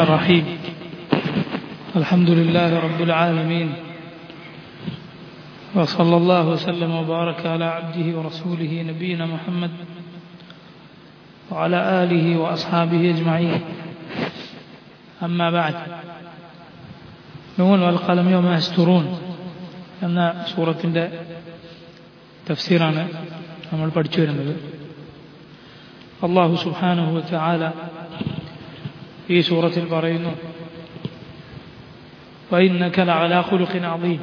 الرحيم الحمد لله رب العالمين وصلى الله وسلم وبارك على عبده ورسوله نبينا محمد وعلى آله وأصحابه أجمعين أما بعد نون والقلم يوم يسترون എന്ന സൂറത്തിൻ്റെ തഫ്സീറാണ് നമ്മൾ പഠിച്ചു വരുന്നത് അള്ളാഹു സുഹാനുഹു ആല ഈ സൂറത്തിൽ പറയുന്നു وإنك لعلى خلق عظيم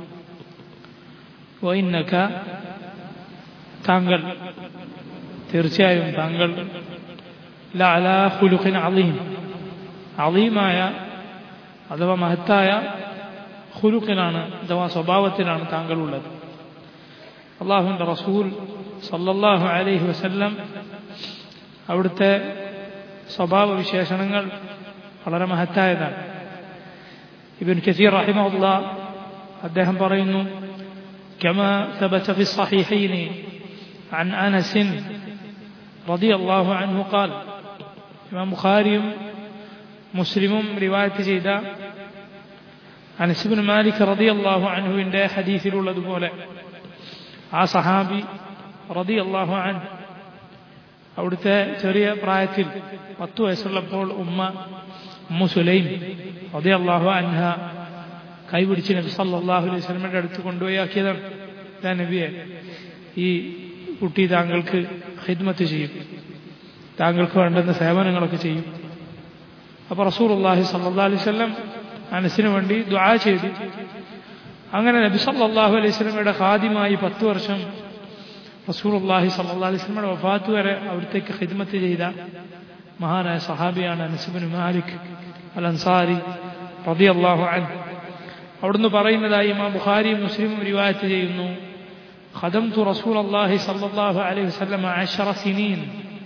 وإنك താങ്കൾ തീർച്ചയായും താങ്കൾ ലഅലാ ഖുലുഖിൻ അളീം അളീമായ അഥവാ മഹത്തായ ഖുലുഖിനാണ് അഥവാ സ്വഭാവത്തിലാണ് താങ്കൾ ഉള്ളത് അള്ളാഹുവിൻ്റെ റസൂൽ സല്ലല്ലാഹു അലൈഹി വസല്ലം അവിടുത്തെ സ്വഭാവ വിശേഷണങ്ങൾ വളരെ മഹത്തായതാണ് ഇബിൻ കസീർ റഹിമഹുല്ല അദ്ദേഹം പറയുന്നു كما ثبت في الصحيحين عن أنس رضي الله عنه قال إمام بخاري مسلم رواية جيدة അനസ് ബിൻ മാലിക് റളിയല്ലാഹു അൻഹുവിന്റെ ഹദീസിലുള്ളതുപോലെ ആ സഹാബി റളിയല്ലാഹു അൻ അവിടുത്തെ ചെറിയ പ്രായത്തിൽ പത്തു വയസ്സുള്ളപ്പോൾ ഉമ്മ ഉമ്മു സുലൈം റളിയല്ലാഹു അൻഹ കൈപിടിച്ച് നബി സല്ലല്ലാഹു അലൈഹി വസല്ലമയുടെ അടുത്ത് കൊണ്ടുപോയി ആക്കിയതാണ് നബിയെ ഈ കുട്ടി താങ്കൾക്ക് ഹിദ്മത്ത് ചെയ്യും താങ്കൾക്ക് വേണ്ടുന്ന സേവനങ്ങളൊക്കെ ചെയ്യും അപ്പോൾ റസൂലുള്ളാഹി സല്ലല്ലാഹു അലൈഹി വസല്ലം അനസിന് വേണ്ടി ദുആ ചെയ്തു അങ്ങനെ നബി സല്ലല്ലാഹു അലൈഹി വസല്ലമയുടെ ഖാദിമായി പത്ത് വർഷം റസൂലുള്ളാഹി സല്ലല്ലാഹു അലൈഹി വസല്ലമയുടെ വഫാത്ത് വരെ അവിടത്തേക്ക് ഖിദ്മത്ത് ചെയ്ത മഹാനായ സഹാബിയാണ് Anas bin Malik al Ansari റളിയല്ലാഹു അൻഹു അവിടുന്ന് പറയുന്നതായി ഇമാം ബുഖാരിയും മുസ്ലിമും റിവായത്ത് ചെയ്യുന്നു خدمت رسول الله صلى الله عليه وسلم عشر سنين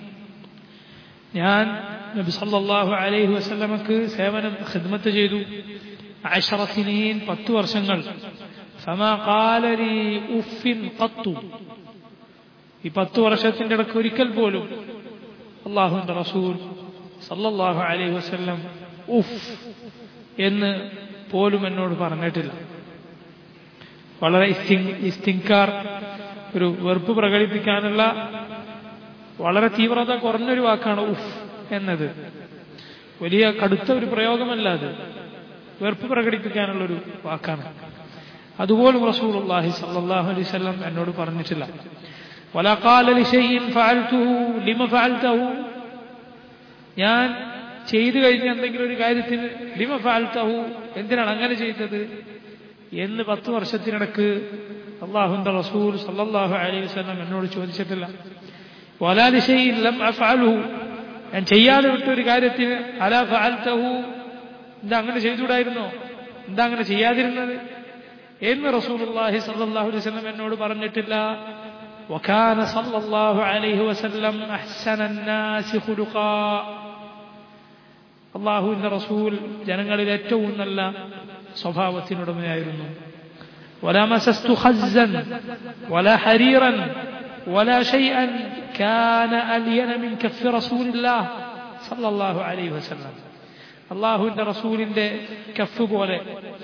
ഞാൻ നബി സല്ലല്ലാഹു അലൈഹി വസല്ലമക്ക് സേവനം ഖിദ്മത്ത് ചെയ്തു അശറ സിനീൻ പത്ത് വർഷങ്ങൾ ഫമാ ഖാല ലി ഉഫിൻ ഖത്തു ഈ പത്ത് വർഷത്തിന്റെ ഇടയ്ക്ക് ഒരിക്കൽ പോലും അള്ളാഹുവിന്റെ റസൂൽ സല്ലല്ലാഹു അലൈഹി വസല്ലം ഉഫ് എന്ന് പോലും എന്നോട് പറഞ്ഞിട്ടില്ല വളരെ ഇസ്തിങ്കാർ ഒരു വെറുപ്പ് പ്രകടിപ്പിക്കാനുള്ള വളരെ തീവ്രത കുറഞ്ഞൊരു വാക്കാണ് ഉഫ് എന്നത് വലിയ കടുത്ത ഒരു പ്രയോഗമല്ല അത് വെറുപ്പ് പ്രകടിപ്പിക്കാനുള്ളൊരു വാക്കാണ് അതുപോലും റസൂലുള്ളാഹി സല്ലല്ലാഹു അലൈഹി വസല്ലം എന്നോട് പറഞ്ഞിട്ടില്ല ولا قال لشيء فعلته لما فعلته ഞാൻ ചെയ്തു കഴിഞ്ഞ എന്തെങ്കിലും ഒരു കാര്യത്തിന് ലിമ ഫാൽത്തഹു എന്തിനാണ് അങ്ങനെ ചെയ്തത് എന്ന് പത്ത് വർഷത്തിനിടക്ക് അള്ളാഹുന്റെ റസൂൽ സല്ലല്ലാഹു അലൈഹി വസല്ലം എന്നോട് ചോദിച്ചിട്ടില്ല വലാലിശയിൽ ലം അഫ്അലുഹു ഞാൻ ചെയ്യാതെ വിട്ട ഒരു കാര്യത്തിന് അല ഫഅൽതഹു എന്താ അങ്ങനെ ചെയ്തുകൂടായിരുന്നോ എന്താ അങ്ങനെ ചെയ്യാതിരുന്നത് എന്ന് റസൂലുള്ളാഹി സല്ലല്ലാഹു അലൈഹി വസല്ലം എന്നോട് പറഞ്ഞിട്ടില്ല وكان صلى الله عليه وسلم أحسن الناس خلقا അള്ളാഹുവിന്റെ റസൂൽ ജനങ്ങളിൽ ഏറ്റവും നല്ല സ്വഭാവത്തിനുടമയായിരുന്നു ولا مسست خزا ولا حريرا ولا شيئا كان ألين من كف رسول الله صلى الله عليه وسلم അള്ളാഹുവിന്റെ റസൂലിന്റെ കഫ് പോലെ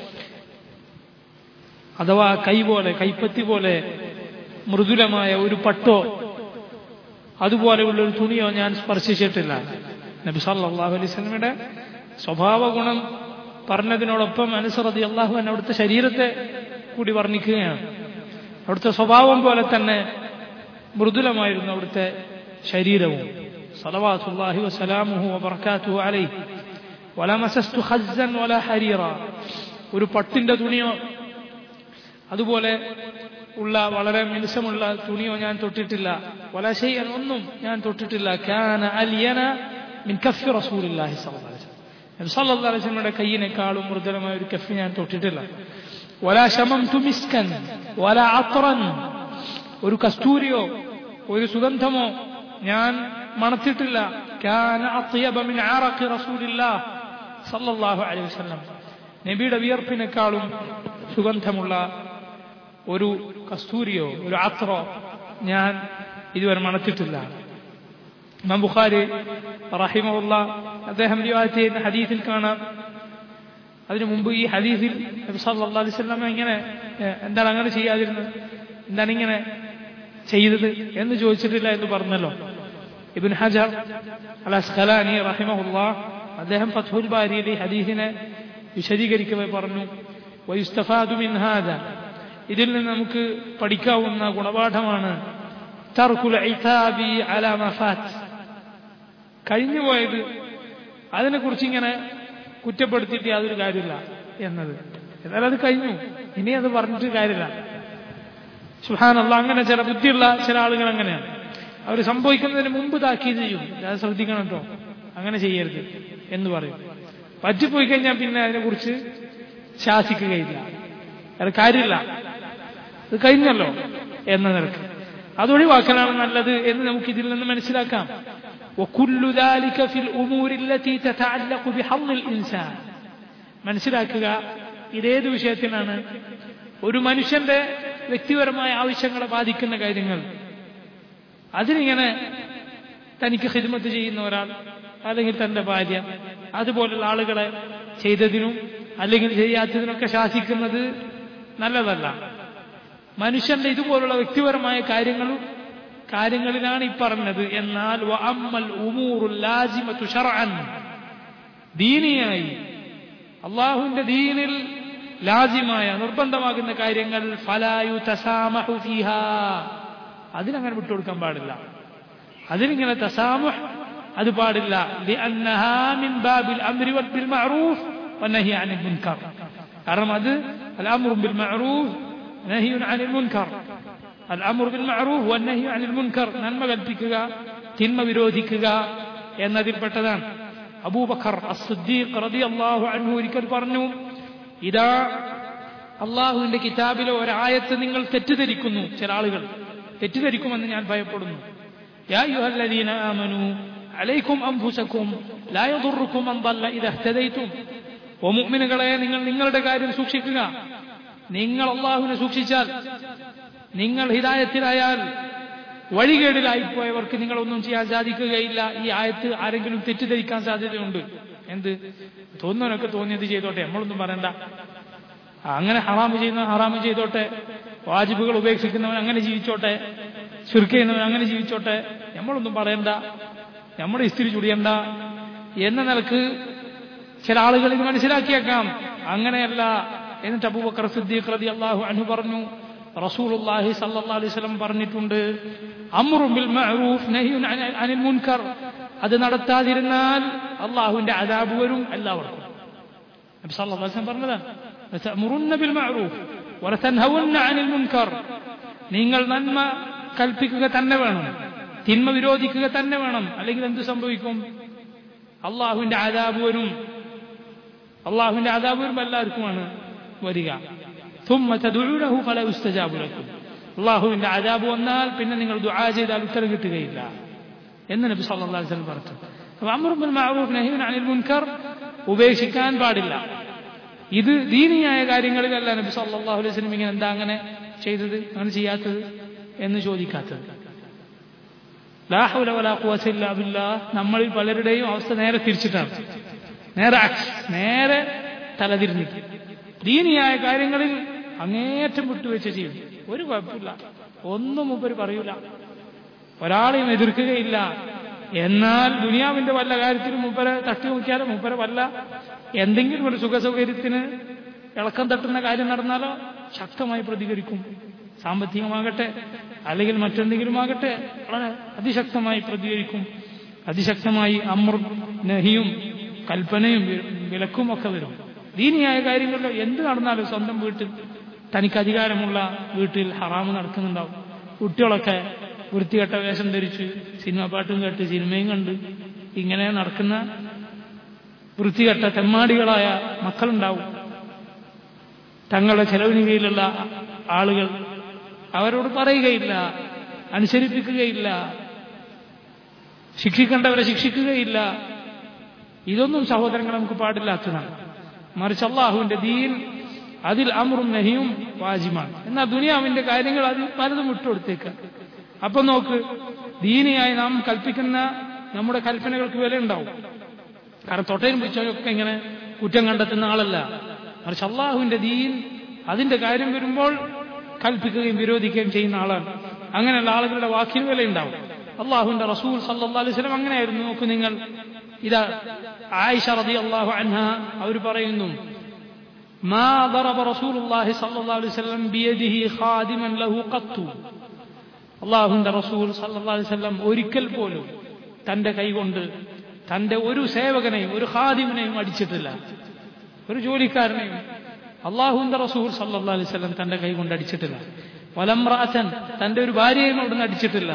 അഥവാ കൈ പോലെ കൈപ്പത്തി പോലെ മൃദുലമായ ഒരു പട്ടോ അതുപോലെയുള്ള ഒരു തുണിയോ ഞാൻ സ്പർശിച്ചിട്ടില്ല നബി സല്ലല്ലാഹു അലൈഹി വസല്ലമയുടെ സ്വഭാവ ഗുണം പറഞ്ഞതിനോടൊപ്പം അനുസറതി അള്ളാഹു എന്നെ അവിടുത്തെ ശരീരത്തെ കൂടി വർണ്ണിക്കുകയാണ് അവിടുത്തെ സ്വഭാവം പോലെ തന്നെ മൃദുലമായിരുന്നു അവിടുത്തെ ശരീരവും സലവാസുല്ലാഹി വസലാമുഹു വബർക്കാത്തുഹു അലൈഹി വല മസസ്തു ഖസ്സൻ വല ഹരീറ ഒരു പട്ടിന്റെ തുണിയോ അതുപോലെ ഉള്ള വളരെ മിനുസമുള്ള തുണിയോ ഞാൻ തൊട്ടിട്ടില്ല വല ചെയ്യാൻ ഒന്നും ഞാൻ തൊട്ടിട്ടില്ല കാന അലിയന മിൻ കഫി റസൂലില്ലാഹി സല്ലല്ലാഹു അലൈഹി വസല്ലം സല്ലല്ലാഹു അലൈഹി വസല്ലമയുടെ കയ്യിനേക്കാളും മൃദുലമായ ഒരു കഫ് ഞാൻ തൊട്ടിട്ടില്ല വല ശമംതു മിസ്കൻ വല അത്രൻ ഒരു കസ്തൂരിയോ ഒരു സുഗന്ധമോ ഞാൻ മണത്തിട്ടില്ല കാന അത്യബ മിൻ ആറഖി റസൂലില്ലാഹ് സല്ലല്ലാഹു അലൈഹി വസല്ലം നബിയുടെ വിയർപ്പിനേക്കാളും സുഗന്ധമുള്ള ഒരു കസ്തൂരിയോ ഒരു അത്രോ ഞാൻ ഇതുവരെ മണത്തിട്ടില്ല ഇമാം ബുഖാരി റഹിമുള്ള അദ്ദേഹം റിവായത്ത് ചെയ്യുന്ന ഹദീസിൽ കാണാം അതിനു മുമ്പ് ഈ ഹദീസിൽ നബി സല്ലല്ലാഹു അലൈഹി വസല്ലം ഇങ്ങനെ ഏഹ്, എന്താണ് അങ്ങനെ ചെയ്യാതിരുന്നത് എന്താണ് ഇങ്ങനെ ചെയ്തത് എന്ന് ചോദിച്ചിട്ടില്ല എന്ന് പറഞ്ഞല്ലോ ഇബിൻ ഹജർ അൽ അസ്ഖലാനി റഹിമഹുല്ല അദ്ദേഹം ഫത്ഹുൽ ബാരിയിൽ ഈ ഹദീസിനെ വിശദീകരിക്കവേ പറഞ്ഞു വയുസ്തഫാദു മിൻ ഹാദ ഇതിൽ നിന്ന് നമുക്ക് പഠിക്കാവുന്ന ഗുണപാഠമാണ് തർക്കുൽ ഇതാബി അലാ മഫാത്ത് കഴിഞ്ഞുപോയത് അതിനെക്കുറിച്ച് ഇങ്ങനെ കുറ്റപ്പെടുത്തിയിട്ട് യാതൊരു കാര്യമില്ല എന്നത് എന്നാൽ അത് കഴിഞ്ഞു ഇനി അത് പറഞ്ഞിട്ട് കാര്യമില്ല സുഹാനല്ല അങ്ങനെ ചില ബുദ്ധിയുള്ള ചില ആളുകൾ അങ്ങനെയാണ് അവർ സംഭവിക്കുന്നതിന് മുമ്പ് താക്കീത് ചെയ്യും അത് ശ്രദ്ധിക്കണം കേട്ടോ അങ്ങനെ ചെയ്യരുത് എന്ന് പറയും പറ്റിപ്പോയി കഴിഞ്ഞാൽ പിന്നെ അതിനെക്കുറിച്ച് ശാസിക്കുകയില്ല അത് കാര്യമില്ല ഇത് കഴിഞ്ഞല്ലോ എന്ന നിലക്ക് അത് ഒഴിവാക്കലാണ് നല്ലത് എന്ന് നമുക്ക് ഇതിൽ നിന്ന് മനസ്സിലാക്കാം وكل ذلك في الأمور التي تتعلق بحظ الإنسان മനസ്സിലാക്കുക ഇതേത് വിഷയത്തിനാണ് ഒരു മനുഷ്യന്റെ വ്യക്തിപരമായ ആവശ്യങ്ങളെ ബാധിക്കുന്ന കാര്യങ്ങൾ അതിനിങ്ങനെ തനിക്ക് ഹിദ്മത്ത് ചെയ്യുന്ന ഒരാൾ അല്ലെങ്കിൽ തന്റെ ഭാര്യ അതുപോലുള്ള ആളുകളെ ചെയ്തതിനും അല്ലെങ്കിൽ ചെയ്യാത്തതിനൊക്കെ ശാസിക്കുന്നത് നല്ലതല്ല മനുഷ്യന്റെ ഇതുപോലുള്ള വ്യക്തിപരമായ കാര്യങ്ങളും കാര്യങ്ങളിലാണ് ഈ പറഞ്ഞത് എന്നാൽ വഅമ്മൽ ഉമൂറുൽ ലാസിമതു ശർഅൻ ദീനിയായി അള്ളാഹുവിന്റെ ദീനിൽ ലാസിമായ നിർബന്ധമാകുന്ന കാര്യങ്ങൾ ഫലായു തസാമഹു ഫീഹാ അതിനങ്ങനെ വിട്ടുകൊടുക്കാൻ പാടില്ല അതിനിങ്ങനെ തസാമുഹ് അത് പാടില്ല لأنها من باب الأمر بالمعروف والنهي عن المنكر കാരണം അത് الأمر بالمعروف نهي عن المنكر الأمر بالمعروف والنهي عن المنكر നന്മ കൽപ്പിക്കുക തിന്മ വിരോധിക്കുക എന്നതിൽപ്പെട്ടതാണ് അബൂബക്കർ അസ്സുദ്ദീഖ് റളിയല്ലാഹു അൻഹു ഒരിക്കൽ പറഞ്ഞു ഇതാ അള്ളാഹുവിന്റെ കിതാബിലെ ഒരായത്ത് നിങ്ങൾ തെറ്റിദ്ധരിക്കുന്നു ചില ആളുകൾ തെറ്റിദ്ധരിക്കുമെന്ന് ഞാൻ ഭയപ്പെടുന്നു يا أيها الذين آمنوا عليكم أنفسكم لا يضركم من ضل إذا اهتديتم ومؤمنകളെ നിങ്ങൾ നിങ്ങളുടെ കാര്യം സൂക്ഷിക്കുക നിങ്ങൾ അള്ളാഹുവിനെ സൂക്ഷിച്ചാൽ നിങ്ങൾ ഹിദായത്തിലായാൽ വഴികേടിലായിപ്പോയവർക്ക് നിങ്ങളൊന്നും ചെയ്യാൻ സാധിക്കുകയില്ല ഈ ആയത്ത് ആരെങ്കിലും തെറ്റിദ്ധരിക്കാൻ സാധ്യതയുണ്ട് എന്ത് തോന്നുന്നവനൊക്കെ തോന്നിയത് ചെയ്തോട്ടെ നമ്മളൊന്നും പറയണ്ട അങ്ങനെ ഹറാമ് ചെയ്യുന്ന ഹറാമ് ചെയ്തോട്ടെ വാജിബുകൾ ഉപേക്ഷിക്കുന്നവൻ അങ്ങനെ ജീവിച്ചോട്ടെ ചുരുക്ക ചെയ്യുന്നവൻ അങ്ങനെ ജീവിച്ചോട്ടെ നമ്മളൊന്നും പറയണ്ട നമ്മുടെ ഇസ്തിരി ചുടിയണ്ട എന്ന നിലക്ക് ചില ആളുകൾ ഇത് മനസ്സിലാക്കിയേക്കാം അങ്ങനെയല്ല എന്നിട്ട് അബൂബക്കർ സിദ്ദീഖ് റതി അള്ളാഹു അനു പറഞ്ഞു റസൂലുള്ളാഹി സല്ലല്ലാഹു അലൈഹി വസല്ലം പറഞ്ഞിട്ടുണ്ട് അമ്റും ബിൽ മഅറൂഫ് നഹിയുൻ അനി- അനിൽ മുൻകർ അത് നടത്താതിരുന്നാൽ അള്ളാഹുവിന്റെ അദാബ് വരും എല്ലാവർക്കും നബി സല്ലല്ലാഹു അലൈഹി വസല്ലം പറഞ്ഞതാണ് ലതഅമുറുന്ന ബിൽ മഅറൂഫ് വലതൻഹവുന്ന അനിൽ മുൻകർ നിങ്ങൾ നന്മ കൽപ്പിക്കുക തന്നെ വേണം തിന്മ വിരോധിക്കുക തന്നെ വേണം അല്ലെങ്കിൽ എന്ത് സംഭവിക്കും അള്ളാഹുവിന്റെ ആദാബ് വരും അള്ളാഹുവിന്റെ ആദാബ് വരുമ്പോൾ എല്ലാവർക്കുമാണ് വരിക ثم تدعونه فلا يستجاب لكم അള്ളാഹുവിന്റെ ആദാബ് വന്നാൽ പിന്നെ നിങ്ങൾ ദുആ ചെയ്താൽ ഉത്തരം കിട്ടുകയില്ല എന്ന് നബി സല്ലല്ലാഹു അലൈഹി വസല്ലം പറഞ്ഞു അപ്പോൾ അമ്രു ബിൽ മഅറൂഫ് നഹ്യുൻ അനിൽ മുൻകർ ഉപേക്ഷിക്കാൻ പാടില്ല ഇത് ദീനിയായ കാര്യങ്ങളിലല്ല നബി സല്ലല്ലാഹു അലൈഹി വസല്ലം ഇങ്ങനെ എന്താ അങ്ങനെ ചെയ്തത് അങ്ങനെ ചെയ്യാത്തത് എന്ന് ചോദിക്കാത്തത് ലാ ഹൗല വലാ ഖുവത ഇല്ലാ ബില്ലാഹ് നമ്മളിൽ പലരുടെയും അവസ്ഥ നേരെ തിരിച്ചിട്ടാണ് നേരെ അക്സ് നേരെ തലതിരിഞ്ഞു ദീനിയായ കാര്യങ്ങളിൽ അങ്ങേറ്റം വിട്ടുവെച്ച് ചെയ്യും ഒരു കുഴപ്പമില്ല ഒന്നും മൂപ്പര് പറയൂല ഒരാളെയും എതിർക്കുകയില്ല എന്നാൽ ദുനിയാവിന്റെ വല്ല കാര്യത്തിലും മൂപ്പരെ തട്ടി നോക്കിയാലോ മൂപ്പരെ വല്ല എന്തെങ്കിലും ഒരു സുഖസൗകര്യത്തിന് ഇളക്കം തട്ടുന്ന കാര്യം നടന്നാലോ ശക്തമായി പ്രതികരിക്കും സാമ്പത്തികമാകട്ടെ അല്ലെങ്കിൽ മറ്റെന്തെങ്കിലും ആകട്ടെ വളരെ അതിശക്തമായി പ്രതികരിക്കും അതിശക്തമായി അമൃ നഹിയും കൽപ്പനയും വി- വിലക്കും ഒക്കെ വരും ദീനിയായ കാര്യങ്ങളിലോ എന്ത് നടന്നാലും സ്വന്തം വീട്ടിൽ തനിക്ക് അധികാരമുള്ള വീട്ടിൽ ഹറാമ് നടക്കുന്നുണ്ടാവും കുട്ടികളൊക്കെ വൃത്തികെട്ട വേഷം ധരിച്ച് സിനിമ പാട്ടും കേട്ട് സിനിമയും കണ്ട് ഇങ്ങനെ നടക്കുന്ന വൃത്തികെട്ട തെമ്മാടികളായ മക്കളുണ്ടാവും തങ്ങളുടെ ചെലവിന് കീഴിലുള്ള ആളുകൾ അവരോട് പറയുകയില്ല അനുസരിപ്പിക്കുകയില്ല ശിക്ഷിക്കേണ്ടവരെ ശിക്ഷിക്കുകയില്ല ഇതൊന്നും സഹോദരങ്ങൾ നമുക്ക് പാടില്ലാത്തതാണ് മറിച്ച് അള്ളാഹുവിന്റെ ദീൻ അതിൽ അമറും നഹിയും വാജിമാണ് എന്നാൽ ദുനിയാവിന്റെ കാര്യങ്ങൾ അതിൽ പലതും വിട്ടുകൊടുത്തേക്ക് അപ്പൊ നോക്ക് ദീനിയായി നാം കൽപ്പിക്കുന്ന നമ്മുടെ കൽപ്പനകൾക്ക് വില ഉണ്ടാവും കാരണം തൊട്ടയും പിടിച്ചൊക്കെ ഇങ്ങനെ കുറ്റം കണ്ടെത്തുന്ന ആളല്ല മറിച്ച് അള്ളാഹുവിന്റെ ദീൻ അതിന്റെ കാര്യം വരുമ്പോൾ കൽപ്പിക്കുകയും വിരോധിക്കുകയും ചെയ്യുന്ന ആളാണ് അങ്ങനെയുള്ള ആളുകളുടെ വാക്കിന് വിലയുണ്ടാവും അള്ളാഹുവിന്റെ റസൂൽ സല്ലാ അലൈഹി സ്വലം അങ്ങനെയായിരുന്നു നോക്കൂ നിങ്ങൾ ഇതാ ആയിഷ റതി അള്ളാഹു അൻഹ അവർ പറയുന്നു ما ضرب رسول الله صلى الله عليه وسلم بيده خادما له قط അള്ളാഹുന്റെ റസൂൽ സല്ലാ അലൈഹി സ്വലം ഒരിക്കൽ പോലും തന്റെ കൈകൊണ്ട് തന്റെ ഒരു സേവകനെയും ഒരു ഖാദിമിനെയും അടിച്ചിട്ടില്ല ഒരു ജോലിക്കാരനെയും അള്ളാഹുന്റെ റസൂൽ സല്ലാ അലൈഹി സ്വലം തന്റെ കൈ കൊണ്ട് അടിച്ചിട്ടില്ല വലംറാച്ചൻ തന്റെ ഒരു ഭാര്യയും അവിടുന്ന് അടിച്ചിട്ടില്ല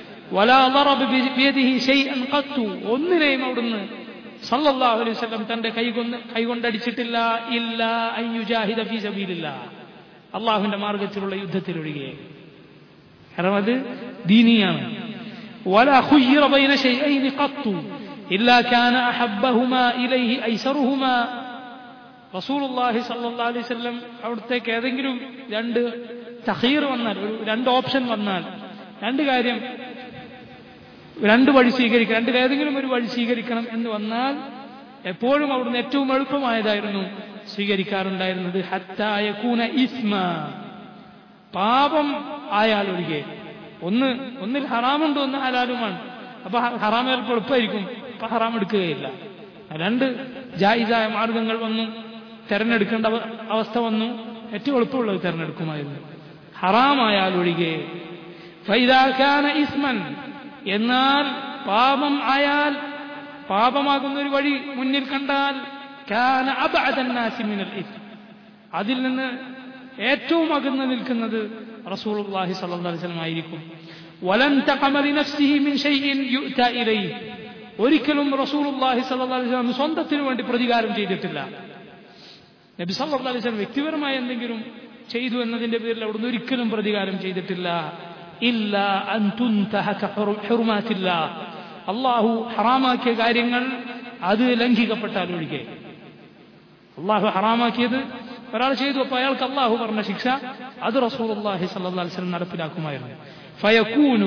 ഒന്നിനെയും അവിടുന്ന് സല്ലല്ലാഹു അലൈഹി വസല്ലം തന്റെ കൈകൊണ്ട് കൈകൊണ്ടടിച്ചിട്ടില്ല ഇല്ല അയ്യുജാഹിദ ഫീ സബീലില്ല അള്ളാഹുവിന്റെ മാർഗത്തിലുള്ള യുദ്ധത്തിലൊഴികെ കാരണം അത് ദീനിയാണ് ولا خير بين شيئين قط إلا كان أحبهما إليه أيسرهما റസൂൽ അള്ളാഹി സല്ലാ അലൈഹി സ്വല്ലം അവിടത്തേക്ക് ഏതെങ്കിലും രണ്ട് തഹീർ വന്നാൽ ഒരു രണ്ട് ഓപ്ഷൻ വന്നാൽ രണ്ട് കാര്യം രണ്ട് വഴി സ്വീകരിക്കണം രണ്ടിൽ ഏതെങ്കിലും ഒരു വഴി സ്വീകരിക്കണം എന്ന് വന്നാൽ എപ്പോഴും അവിടുന്ന് ഏറ്റവും എളുപ്പമായതായിരുന്നു സ്വീകരിക്കാറുണ്ടായിരുന്നത് ഹത്തായക്കൂന ഇസ്മ പാപം ആയാൽ ഒഴികെ ഒന്ന് ഒന്നിൽ ഹറാമുണ്ട് ഒന്ന് ഹലാലുമാണ് അപ്പൊ ഹറാം ചിലപ്പോൾ എളുപ്പമായിരിക്കും അപ്പൊ ഹറാം എടുക്കുകയില്ല രണ്ട് ജായിസായ മാർഗങ്ങൾ വന്നു തെരഞ്ഞെടുക്കേണ്ട അവസ്ഥ വന്നു ഏറ്റവും എളുപ്പമുള്ളത് തെരഞ്ഞെടുക്കുമായിരുന്നു ഹറാമായാൽ ഒഴികെ ഫൈദാഖാന ഇസ്മൻ എന്നാൽ പാപം ആയാൽ പാപമാകുന്ന ഒരു വഴി മുന്നിൽ കണ്ടാൽ കാന അബഅദന്നാസിമിനൽ അതിൽ നിന്ന് ഏറ്റവും അകന്നു നിൽക്കുന്നത് റസൂലുള്ളാഹി സ്വല്ലല്ലാഹു അലൈഹി വസല്ലം ആയിരിക്കും വലൻ തഖമ ലിനഫ്സിഹി മിൻ ഷൈഇൻ യുഅത ഇലൈഹി ഒരിക്കലും റസൂലുള്ളാഹി സ്വല്ലല്ലാഹു അലൈഹി വസല്ലം സ്വന്തത്തിന് വേണ്ടി പ്രതികാരം ചെയ്തിട്ടില്ല നബി സല്ലല്ലാഹു അലൈഹി വസല്ലം വ്യക്തിപരമായ എന്തെങ്കിലും ചെയ്തു എന്നതിന്റെ പേരിൽ അവിടുന്ന് ഒരിക്കലും പ്രതികാരം ചെയ്തിട്ടില്ല ഇല്ല ഹുറുമാറ്റില്ല അള്ളാഹു ഹറാമാക്കിയ കാര്യങ്ങൾ അത് ലംഘിക്കപ്പെട്ടാൽ ഒഴികെ അള്ളാഹു ഹറാമാക്കിയത് ഒരാൾ ചെയ്തു അപ്പൊ അയാൾക്ക് അള്ളാഹു പറഞ്ഞ ശിക്ഷ അത് റസൂൽ അള്ളാഹി സല്ലാസ്ലം നടപ്പിലാക്കുമായിരുന്നു ഫയക്കൂനു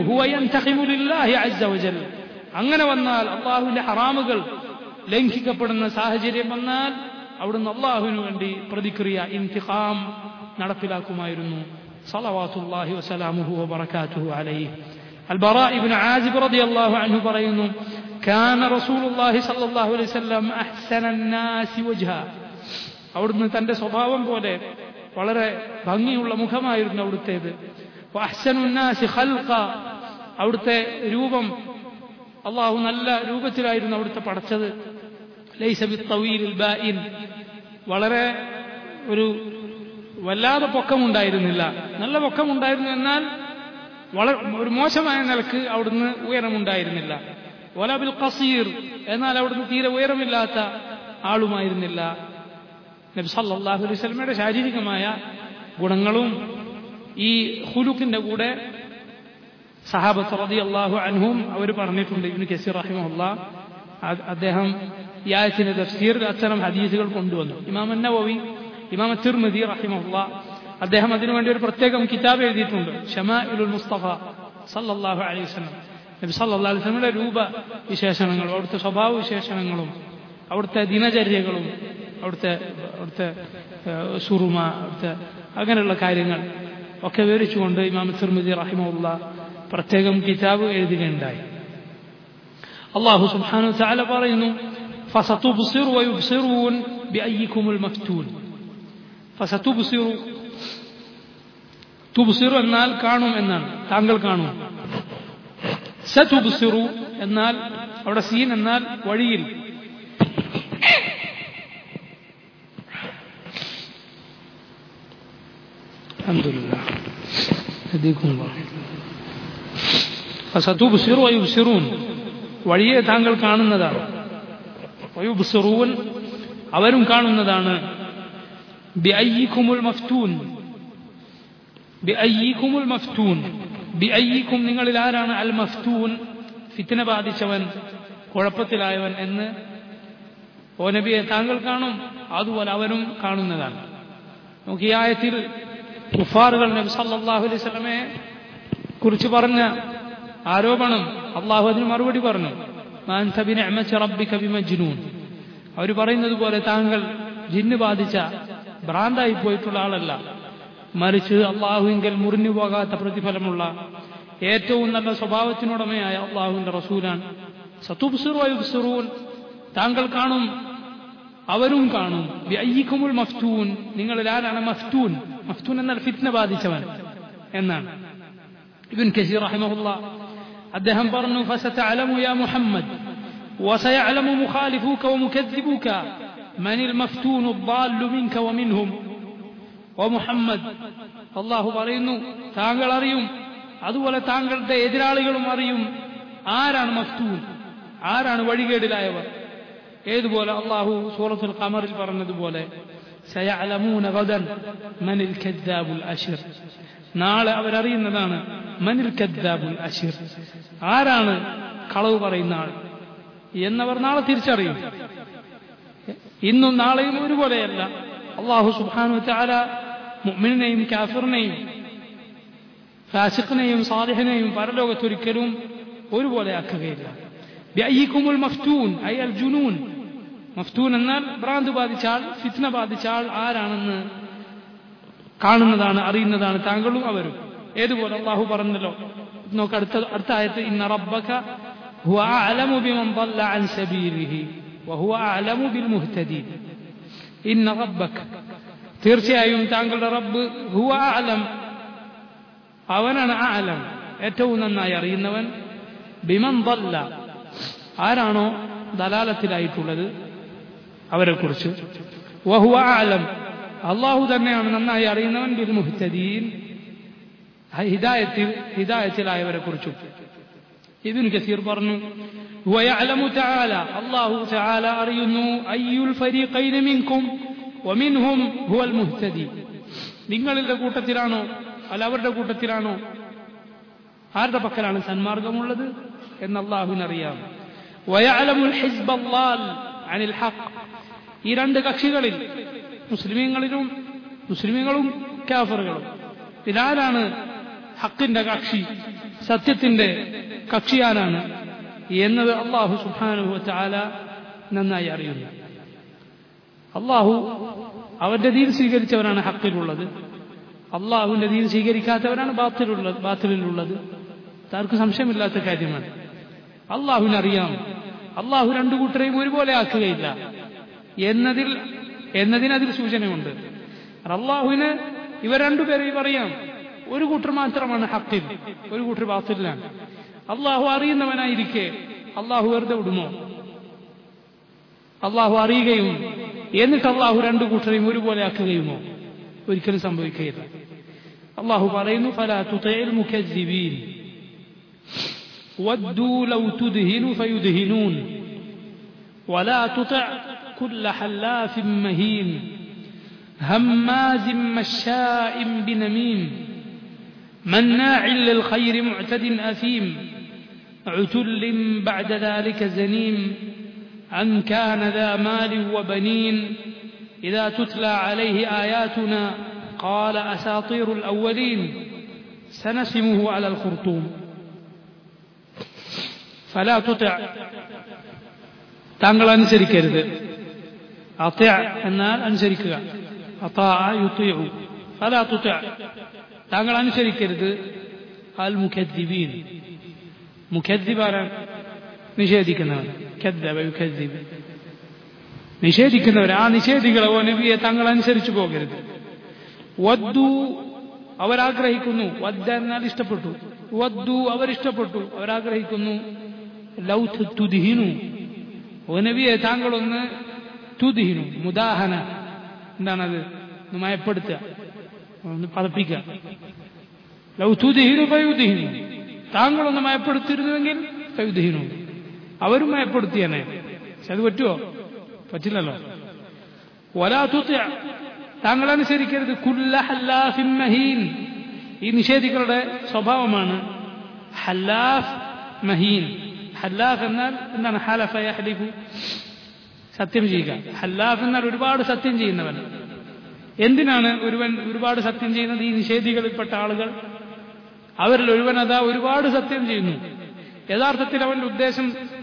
അങ്ങനെ വന്നാൽ അള്ളാഹുവിന്റെ ഹറാമുകൾ ലംഘിക്കപ്പെടുന്ന സാഹചര്യം വന്നാൽ അവിടുന്ന് അള്ളാഹുവിന് വേണ്ടി പ്രതിക്രിയ ഇന്തിഖാം നടപ്പിലാക്കുമായിരുന്നു صلوات الله وسلامه وبركاته عليه البراء بن عازب رضي الله عنه പറയുന്നു كان رسول الله صلى الله عليه وسلم أحسن الناس وجها അവിടുന്ന് തന്റെ സ്വഭാവം പോലെ വളരെ ഭംഗിയുള്ള മുഖമായിരുന്നു അവിടുത്തേത് അഹ്സനുന്നാസി ഖൽഖ അവിടുത്തെ രൂപം അള്ളാഹു നല്ല രൂപത്തിലായിരുന്നു അവിടുത്തെ പടച്ചത് ലൈസ ബിത്തവീലിൽ ബായിൻ വളരെ ഒരു വല്ലാതെ പൊക്കമുണ്ടായിരുന്നില്ല നല്ല പൊക്കമുണ്ടായിരുന്നു എന്നാൽ വളരെ ഒരു മോശമായ നിലക്ക് അവിടുന്ന് ഉയരമുണ്ടായിരുന്നില്ല വലബിൽ കസീർ എന്നാൽ അവിടുന്ന് തീരെ ഉയരമില്ലാത്ത ആളുമായിരുന്നില്ല നബി സല്ലല്ലാഹു അലൈഹി വസല്ലമയുടെ ശാരീരികമായ ഗുണങ്ങളും ഈ ഹുലുക്കിന്റെ കൂടെ സഹാബത്ത് റളിയല്ലാഹു അൻഹും അവർ പറഞ്ഞിട്ടുണ്ട് ഇബ്നു കസീർ റഹിമഹുല്ലാ അദ്ദേഹം ഈ ആയത്തിന്റെ തഫ്സീറിൽ അത്തരം ഹദീസുകൾ കൊണ്ടുവന്നു ഇമാം നവവി ഇമാം തിർമതി റഹിമഹുല്ല അദ്ദേഹം അതിനുവേണ്ടി ഒരു പ്രത്യേകം കിതാബ് എഴുതിയിട്ടുണ്ട് ഷമാഇലുൽ മുസ്തഫ സല്ലല്ലാഹു അലൈഹി വസല്ലം നബി സല്ലല്ലാഹു അലൈഹി വസല്ലമയുടെ രൂപ വിശേഷണങ്ങളും അവിടുത്തെ സ്വഭാവ വിശേഷണങ്ങളും അവിടുത്തെ ദിനചര്യകളും അവിടുത്തെ അവിടുത്തെ സുറുമ അവിടുത്തെ അങ്ങനെയുള്ള കാര്യങ്ങൾ ഒക്കെ വിവരിച്ചുകൊണ്ട് ഇമാം തിർമതി റഹിമഹുല്ല പ്രത്യേകം കിതാബ് എഴുതുകയുണ്ടായി അള്ളാഹു സുബ്ഹാനഹു വതആല പറയുന്നു فستبصر ويبصرون بأيكم المفتون ഫസതുബ്സിറു തുബ്സിറു എന്നാൽ കാണും എന്നാണ് താങ്കൾ കാണും സതുബ്സിറു എന്നാൽ അവിടെ സീൻ എന്നാൽ വഴിയിൽ ഫസതുബ്സിറു വയുബ്സിറൂൻ വഴിയെ താങ്കൾ കാണുന്നതാണ് വയുബ്സിറൂൻ അവരും കാണുന്നതാണ് ബിഅയ്യിക്കുമുൽ മഫ്തൂൻ ബിഅയ്യിക്കുമുൽ മഫ്തൂൻ ബിഅയ്യിക്കും നിങ്ങളിൽ ആരാണ് അൽ മഫ്തൂൻ ഫിത്തിന ബാധിച്ചവൻ കുഴപ്പത്തിലായവൻ എന്ന് ഓ നബിയെ താങ്കൾ കാണും അതുപോലെ അവരും കാണുന്നതാണ് നമുക്ക് ഈ ആയത്തിൽ കുഫാറുകൾ നബി സല്ലല്ലാഹു അലൈഹി വസല്ലമയെ കുറിച്ച് പറഞ്ഞ ആരോപണം അള്ളാഹു അതിന് മറുപടി പറഞ്ഞു മാ അൻത ബിനിഅമതി റബ്ബിക ബിമജ്നൂൻ അവർ പറയുന്നത് പോലെ താങ്കൾ ജിന്ന് ബാധിച്ച ഭ്രാന്തായി പോയിട്ടുള്ള ആളല്ല മറിച്ച് അള്ളാഹുവിങ്കൽ മുറിഞ്ഞു പോകാത്ത പ്രതിഫലമുള്ള ഏറ്റവും നല്ല സ്വഭാവത്തിനുടമയായ അള്ളാഹുവിന്റെ റസൂലാണ് സത്തുബ്സുറൂൻ താങ്കൾ കാണും അവരും കാണും അയ്യിക്കുമുൽ മഫ്തൂൻ നിങ്ങളിൽ ആരാണ് മഫ്തൂൻ മഫ്തൂൻ എന്നാൽ ഫിത്ന ബാധിച്ചവൻ എന്നാണ് ഇബിൻ കസീർ റഹിമഹുല്ല അദ്ദേഹം പറഞ്ഞു ഫസതഅലമു യാ മുഹമ്മദ് وسيعلم مخالفوك ومكذبوك من المفتون الضال منك ومنهم ومحمد അള്ളാഹു പറയുന്നു താങ്കൾ അറിയും അതുപോലെ താങ്കളുടെ എതിരാളികളും അറിയും ആരാണ് മഫ്തൂൻ ആരാണ് വഴികേടിലായവർ ഏതുപോലെ അള്ളാഹു സൂറത്തുൽ ഖമറിൽ പറഞ്ഞതുപോലെ സയഅലമൂന ഗദൻ മനിൽ കദ്ദാബുൽ അശിർ നാളെ അവരറിയുന്നതാണ് മനിൽ കദ്ദാബുൽ അശിർ ആരാണ് കളവ് പറയുന്ന ആൾ എന്നവർ നാളെ തിരിച്ചറിയും ഇന്നും നാളെയും ഒരുപോലെയല്ല അള്ളാഹു സുബാനു ചാല മുഅ്മിനെയും കാഫിറിനെയും ഫാസിഖിനെയും സാലിഹിനെയും പരലോകത്തൊരിക്കലും ഒരുപോലെ ആക്കുകയില്ല ബിഅയ്യിക്കുമുൽ മഫ്തൂൻ ഐ അൽ ജുനൂൻ മഫ്തൂൻ എന്നാൽ ഭ്രാന്ത് ബാധിച്ചാൽ ഫിത്ന ബാധിച്ചാൽ ആരാണെന്ന് കാണുന്നതാണ് അറിയുന്നതാണ് താങ്കളും അവരും ഏതുപോലെ അള്ളാഹു പറഞ്ഞല്ലോ നോക്ക് അടുത്ത അടുത്ത ആയത്ത് ഇന്ന റബ്ബക هو أعلم بمن ضل عن سبيله وهو أعلم بالمهتدين إن ربك തീർച്ചയായും താങ്കളുടെ റബ്ബ് ഹുവ ആലം അവനാണ് ആലം ഏറ്റവും നന്നായി അറിയുന്നവൻ ബിമൻ ദല്ല ആരാണോ ദലാലത്തിലായിട്ടുള്ളത് അവരെക്കുറിച്ച് വഹുവ ആലം അള്ളാഹു തന്നെയാണ് നന്നായി അറിയുന്നവൻ ബിൽ മുഹ്തദീൻ ഹിദായത്തിൽ ഹിദായത്തിലായവരെ കുറിച്ചും ഇബിൻ കസീർ പറഞ്ഞു ويعلم تعالى الله تعالى അറിയുന്നു أي الفريقين منكم ومنهم هو المهتدي നിങ്ങളുടെ കൂട്ടത്തിലാണോ അല്ല അവരുടെ കൂട്ടത്തിലാണോ ആരുടെ പക്കലാണ് സന്മാർഗമുള്ളത് എന്ന് അള്ളാഹുവിനറിയാം വയഅലമുൽ ഹിസ്ബല്ലാൽ അനിൽ ഹഖ് ഈ രണ്ട് കക്ഷികളിൽ മുസ്ലിമീങ്ങളിലും മുസ്ലിമീങ്ങളും കാഫറുകളും ഇതിലാരാണ് ഹക്കിന്റെ കക്ഷി സത്യത്തിന്റെ കക്ഷി ആരാണ് എന്നത് അള്ളാഹു സുഹാനുഭവ ചാല നന്നായി അറിയുന്നു അള്ളാഹു അവന്റെ ദീൻ സ്വീകരിച്ചവരാണ് ഹക്കിലുള്ളത് അള്ളാഹുവിന്റെ ദീൻ സ്വീകരിക്കാത്തവരാണ് ബാത്തിലുള്ളത് ബാത്തിലുള്ളത് ആർക്കും സംശയമില്ലാത്ത കാര്യമാണ് അള്ളാഹുവിനറിയാം അള്ളാഹു രണ്ടു കൂട്ടരെയും ഒരുപോലെ ആക്കുകയില്ല എന്നതിൽ എന്നതിനതിൽ സൂചനയുണ്ട് അള്ളാഹുവിന് ഇവർ രണ്ടുപേരെയും അറിയാം ഒരു കൂട്ടർ മാത്രമാണ് ഹക്കിൽ ഒരു കൂട്ടർ ബാത്തിലാണ് അള്ളാഹു അറിയുന്നവനായിരിക്കെ അള്ളാഹു വെറുതെ വിടുമോ അള്ളാഹു അറിയുകയും എന്നിട്ട് അള്ളാഹു രണ്ടു കൂട്ടരെയും ഒരുപോലെ ആക്കുകയുമോ ഒരിക്കലും സംഭവിക്കുകയില്ല അള്ളാഹു പറയുന്നു فلا تطع المكذبين ودوا لو تدهن فيدهنون ولا تطع كل حلاف مهين هماز مشاء بنميم مناع للخير معتد أثيم عتل بعد ذلك زنيم أن كان ذا مال وبنين إذا تتلى عليه آياتنا قال أساطير الأولين سنسمه على الخرطوم فلا تطع താങ്കൾ അനുസരിക്കരുത് അത്യ എന്നാൽ അനുസരിക്കുക അതാ യുത്തിയു ഫലാ തുത്യ താങ്കൾ അനുസരിക്കരുത് അൽ മുഖദ്ദിബീൻ മുഖദ്ദിബാരാണ് നിഷേധിക്കുന്നവൻ കദ്ദബ യുഖദ്ദിബ് നിഷേധിക്കുന്നവർ ആ നിഷേധികളെ ഓ നബിയെ താങ്കൾ അനുസരിച്ചു പോകരുത് വദ്ദു അവരാഗ്രഹിക്കുന്നു വദ്ദ എന്നാൽ ഇഷ്ടപ്പെട്ടു വദ്ദു അവരിഷ്ടപ്പെട്ടു അവരാഗ്രഹിക്കുന്നു ലൗ തുദിഹിനു ഓ നബിയെ താങ്കളൊന്ന് തുദിഹിനു മുദാഹന എന്താണത് ഒന്ന് മയപ്പെടുത്തുക ഒന്ന് പതപ്പിക്കുക ലൗ തുദിഹിനു പയുദിഹിനു താങ്കളൊന്ന് മയപ്പെടുത്തിയിരുന്നുവെങ്കിൽ പയുദിഹിനു അവരും മയപ്പെടുത്തിയനെ പക്ഷെ അത് പറ്റുമോ പറ്റില്ലല്ലോ ഒലാ തുത്യ താങ്കൾ അനുസരിക്കരുത് കുല്ല ഹല്ലാഫിൻ മഹീൻ ഈ നിഷേധികളുടെ സ്വഭാവമാണ് ഹല്ലാഫ് മഹീൻ ഹല്ലാഫ് എന്നാൽ എന്താണ് ഹലഫ യഹ്ലിഫു സത്യം ചെയ്യുക ഹല്ലാഫ് എന്നാൽ ഒരുപാട് സത്യം ചെയ്യുന്നവൻ എന്തിനാണ് ഒരുവൻ ഒരുപാട് സത്യം ചെയ്യുന്നത് ഈ നിഷേധികളിൽപ്പെട്ട ആളുകൾ അവരിൽ ഒരുവൻ അതാ ഒരുപാട് സത്യം ചെയ്യുന്നു യഥാർത്ഥത്തിൽ അവന്റെ ഉദ്ദേശം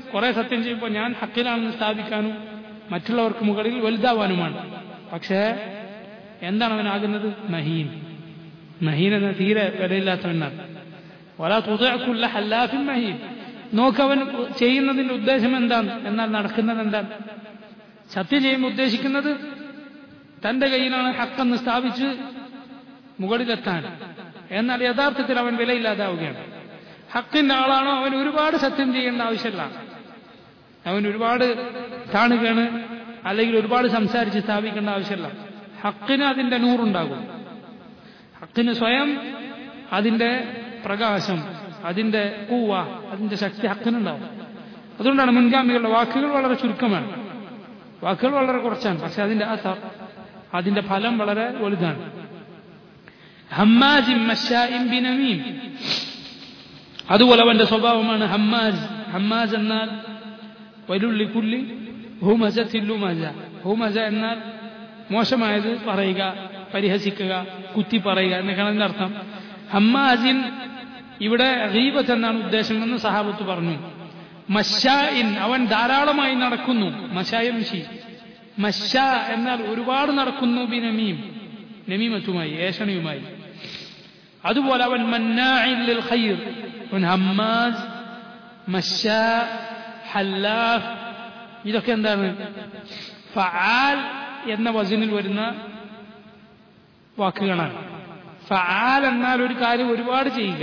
കുറെ സത്യം ചെയ്യുമ്പോൾ ഞാൻ ഹക്കിലാണെന്ന് സ്ഥാപിക്കാനും മറ്റുള്ളവർക്ക് മുകളിൽ വലുതാവാനുമാണ് പക്ഷേ എന്താണ് അവനാകുന്നത് മഹീൻ മഹീൻ എന്ന തീരെ വിലയില്ലാത്തവനാണ് ഒരാ തുതക്കുള്ള ഹല്ലാഫിൻ മഹീൻ നോക്കവൻ ചെയ്യുന്നതിന്റെ ഉദ്ദേശം എന്താണ് എന്നാൽ നടക്കുന്നത് എന്താണ് സത്യം ചെയ്യുമ്പോൾ ഉദ്ദേശിക്കുന്നത് തന്റെ കയ്യിലാണ് ഹക്കെന്ന് സ്ഥാപിച്ച് മുകളിലെത്താൻ എന്നാൽ യഥാർത്ഥത്തിൽ അവൻ വിലയില്ലാതാവുകയാണ് ഹക്കിന്റെ ആളാണോ അവൻ ഒരുപാട് സത്യം ചെയ്യേണ്ട ആവശ്യമില്ല അവൻ ഒരുപാട് കാണുകയാണ് അല്ലെങ്കിൽ ഒരുപാട് സംസാരിച്ച് സ്ഥാപിക്കേണ്ട ആവശ്യമില്ല ഹക്കിന് അതിന്റെ നൂറുണ്ടാകും ഹക്കിന് സ്വയം അതിന്റെ പ്രകാശം അതിന്റെ കൂവ അതിന്റെ ശക്തി ഹക്കിനുണ്ടാവും അതുകൊണ്ടാണ് മുൻഗാമികളുടെ വാക്കുകൾ വളരെ ചുരുക്കമാണ് വാക്കുകൾ വളരെ കുറച്ചാണ് പക്ഷെ അതിന്റെ അസർ അതിന്റെ ഫലം വളരെ വലുതാണ് ഹമ്മാജിം മഷായിം ബിനമീം അതുപോലെ അവന്റെ സ്വഭാവമാണ് ഹമ്മാജ് ഹമ്മാജ് എന്നാൽ വലുള്ളി കുല്ലി ഹുമജ തില്ലുമജ ഹുമജ എന്നാൽ മോശമായത് പറയുക പരിഹസിക്കുക കുത്തി പറയുക എന്നൊക്കെയാണ് അതിന്റെ അർത്ഥം ഹമ്മാജിൻ ഇവിടെ ഗീബത്ത് എന്നാണ് ഉദ്ദേശമെന്ന് സഹാബത്ത് പറഞ്ഞു മഷായിൻ അവൻ ധാരാളമായി നടക്കുന്നു മഷായംഷി മഷ എന്നാൽ ഒരുപാട് നടക്കുന്നു ബി നമീം നമീമത്തുമായി ഏഷണിയുമായി അതുപോലെ അവൻ മന്നാഇൽ ഖൈർ അവൻ ഹമ്മാസ് മഷാ ഹല്ലാഫ് ഇതൊക്കെ എന്താണ് ഫആൽ എന്ന വചനിൽ വരുന്ന വാക്കുകളാണ് ഫആൽ എന്നാൽ ഒരു കാര്യം ഒരുപാട് ചെയ്യുക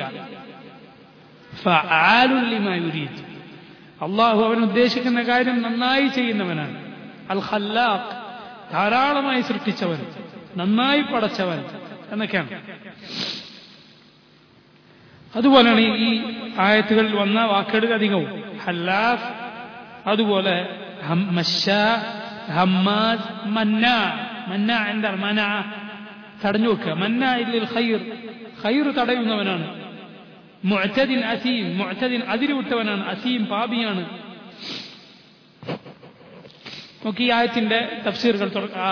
ഫആലുല്ലിമായുരീത് അള്ളാഹു അവൻ ഉദ്ദേശിക്കുന്ന കാര്യം നന്നായി ചെയ്യുന്നവനാണ് അൽ ഖല്ലാഖ് ധാരാളമായി സൃഷ്ടിച്ചവൻ നന്നായി പടച്ചവൻ എന്നൊക്കെയാണ് അതുപോലെയാണ് ഈ ആയത്തുകളിൽ വന്ന വാക്കുകൾ അധികവും ഹല്ലാഫ് അതുപോലെ ഹമ്മാസ് മന്ന മന്ന എന്താണ് മന തടഞ്ഞു വെക്കുക മന്ന ഇല്ലിൽ ഖൈർ ഖൈർ തടയുന്നവനാണ് മുഅ്തദിൻ അസീം മുഅ്തദിൻ അതിരുവിട്ടവനാണ് അസീം പാപിയാണ് നമുക്ക് ഈ ആയത്തിന്റെ തഫ്സീറുകൾ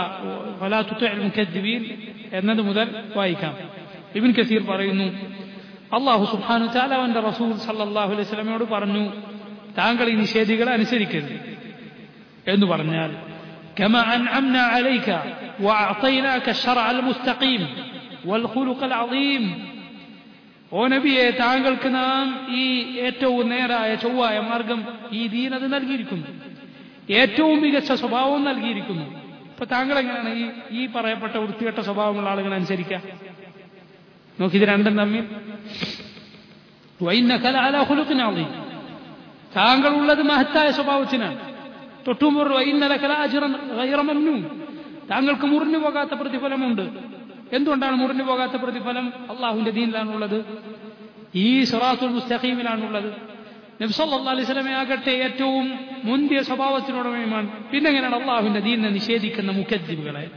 എന്നത് മുതൽ വായിക്കാം ഇബിൻ കസീർ പറയുന്നു അള്ളാഹു സുബാനു ചാലവന്റെ റസൂൽ സല്ലാഹു അലൈഹി സ്വലമയോട് പറഞ്ഞു താങ്കൾ ഈ നിഷേധികളെ അനുസരിക്കരുത് എന്ന് പറഞ്ഞാൽ كما أنعمنا عليك وأعطيناك الشرع المستقيم والخلق العظيم ഓ നബിയെ താങ്കൾക്ക് നാം ഈ ഏറ്റവും നേരായ ചൊവ്വായ മാർഗം ഈ ദീനത് നൽകിയിരിക്കുന്നു ഏറ്റവും മികച്ച സ്വഭാവവും നൽകിയിരിക്കുന്നു ഇപ്പൊ താങ്കൾ എങ്ങനെയാണ് ഈ ഈ പറയപ്പെട്ട വൃത്തികെട്ട സ്വഭാവമുള്ള ആളുകൾ അനുസരിക്കുക നോക്കിത് രണ്ടും തമ്മിൽ വൈന്നകലാഹുലുക്കിനാളി താങ്കൾ ഉള്ളത് മഹത്തായ സ്വഭാവത്തിനാണ് തൊട്ടുമുറ വൈന്നലകലാചിറമന്നു താങ്കൾക്ക് മുറിഞ്ഞു പോകാത്ത പ്രതിഫലമുണ്ട് എന്തുകൊണ്ടാണ് മുറിഞ്ഞു പോകാത്ത പ്രതിഫലം അള്ളാഹുവിന്റെ ദീനിലാണുള്ളത് ഈ സൊറാത്തുൽ മുസ്തഖീമിലാണുള്ളത് നബ്സല്ലാ അലൈഹി സ്വലമെ ആകട്ടെ ഏറ്റവും മുന്തിയ സ്വഭാവത്തിനുടമയുമാണ് പിന്നെ എങ്ങനെയാണ് അള്ളാഹുവിന്റെ ദീനിനെ നിഷേധിക്കുന്ന മുഖദ്ദിബുകളെ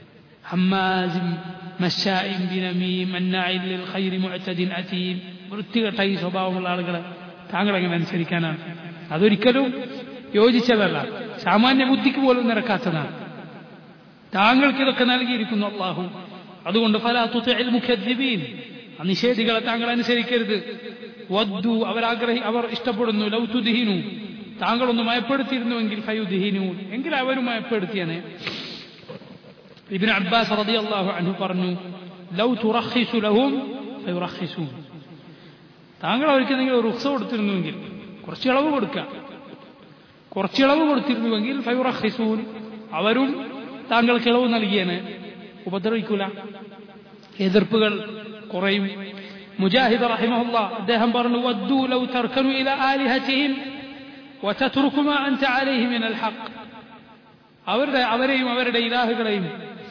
വൃത്തികെട്ട ഈ സ്വഭാവമുള്ള ആളുകളെ താങ്കൾ എങ്ങനെ അനുസരിക്കാനാണ് അതൊരിക്കലും യോജിച്ചതല്ല സാമാന്യ ബുദ്ധിക്ക് പോലും നിരക്കാത്തതാണ് താങ്കൾക്ക് ഇതൊക്കെ നൽകിയിരിക്കുന്നു അള്ളാഹു അതുകൊണ്ട് ഫലാത്തുൽ മുഖദ്ദിബീൻ നിഷേധികളെ താങ്കൾ അനുസരിക്കരുത് വദ്ദു അവരാഗ്രഹി അവർ ഇഷ്ടപ്പെടുന്നു ലൗതുദിഹിനു താങ്കളൊന്ന് മയപ്പെടുത്തിയിരുന്നുവെങ്കിൽ ഫയുദിഹിനു എങ്കിൽ അവരും മയപ്പെടുത്തിയനെ ഇബിൻ അബ്ബാസ് റതി അള്ളാഹു അനു പറഞ്ഞു ലൗ തുറഹിസു ലഹും ഫയുറഹിസു താങ്കൾ അവർക്ക് എന്തെങ്കിലും റുക്സ കൊടുത്തിരുന്നുവെങ്കിൽ കുറച്ച് ഇളവ് കൊടുക്കുക കുറച്ച് ഇളവ് കൊടുത്തിരുന്നുവെങ്കിൽ ഫയുറഹിസൂൻ അവരും താങ്കൾക്ക് ഇളവ് നൽകിയേനെ ഉപദ്രവിക്കൂല എതിർപ്പുകൾ കുറയും മുജാഹിദ് റഹിമഹുല്ല അദ്ദേഹം പറഞ്ഞു വദ്ദു ലൗ തർക്കനു ഇല ആലിഹതിഹിം വതത്റുകു മാ അൻത അലൈഹി മിനൽ ഹഖ് അവരുടെ അവരെയും അവരുടെ ഇലാഹുകളെയും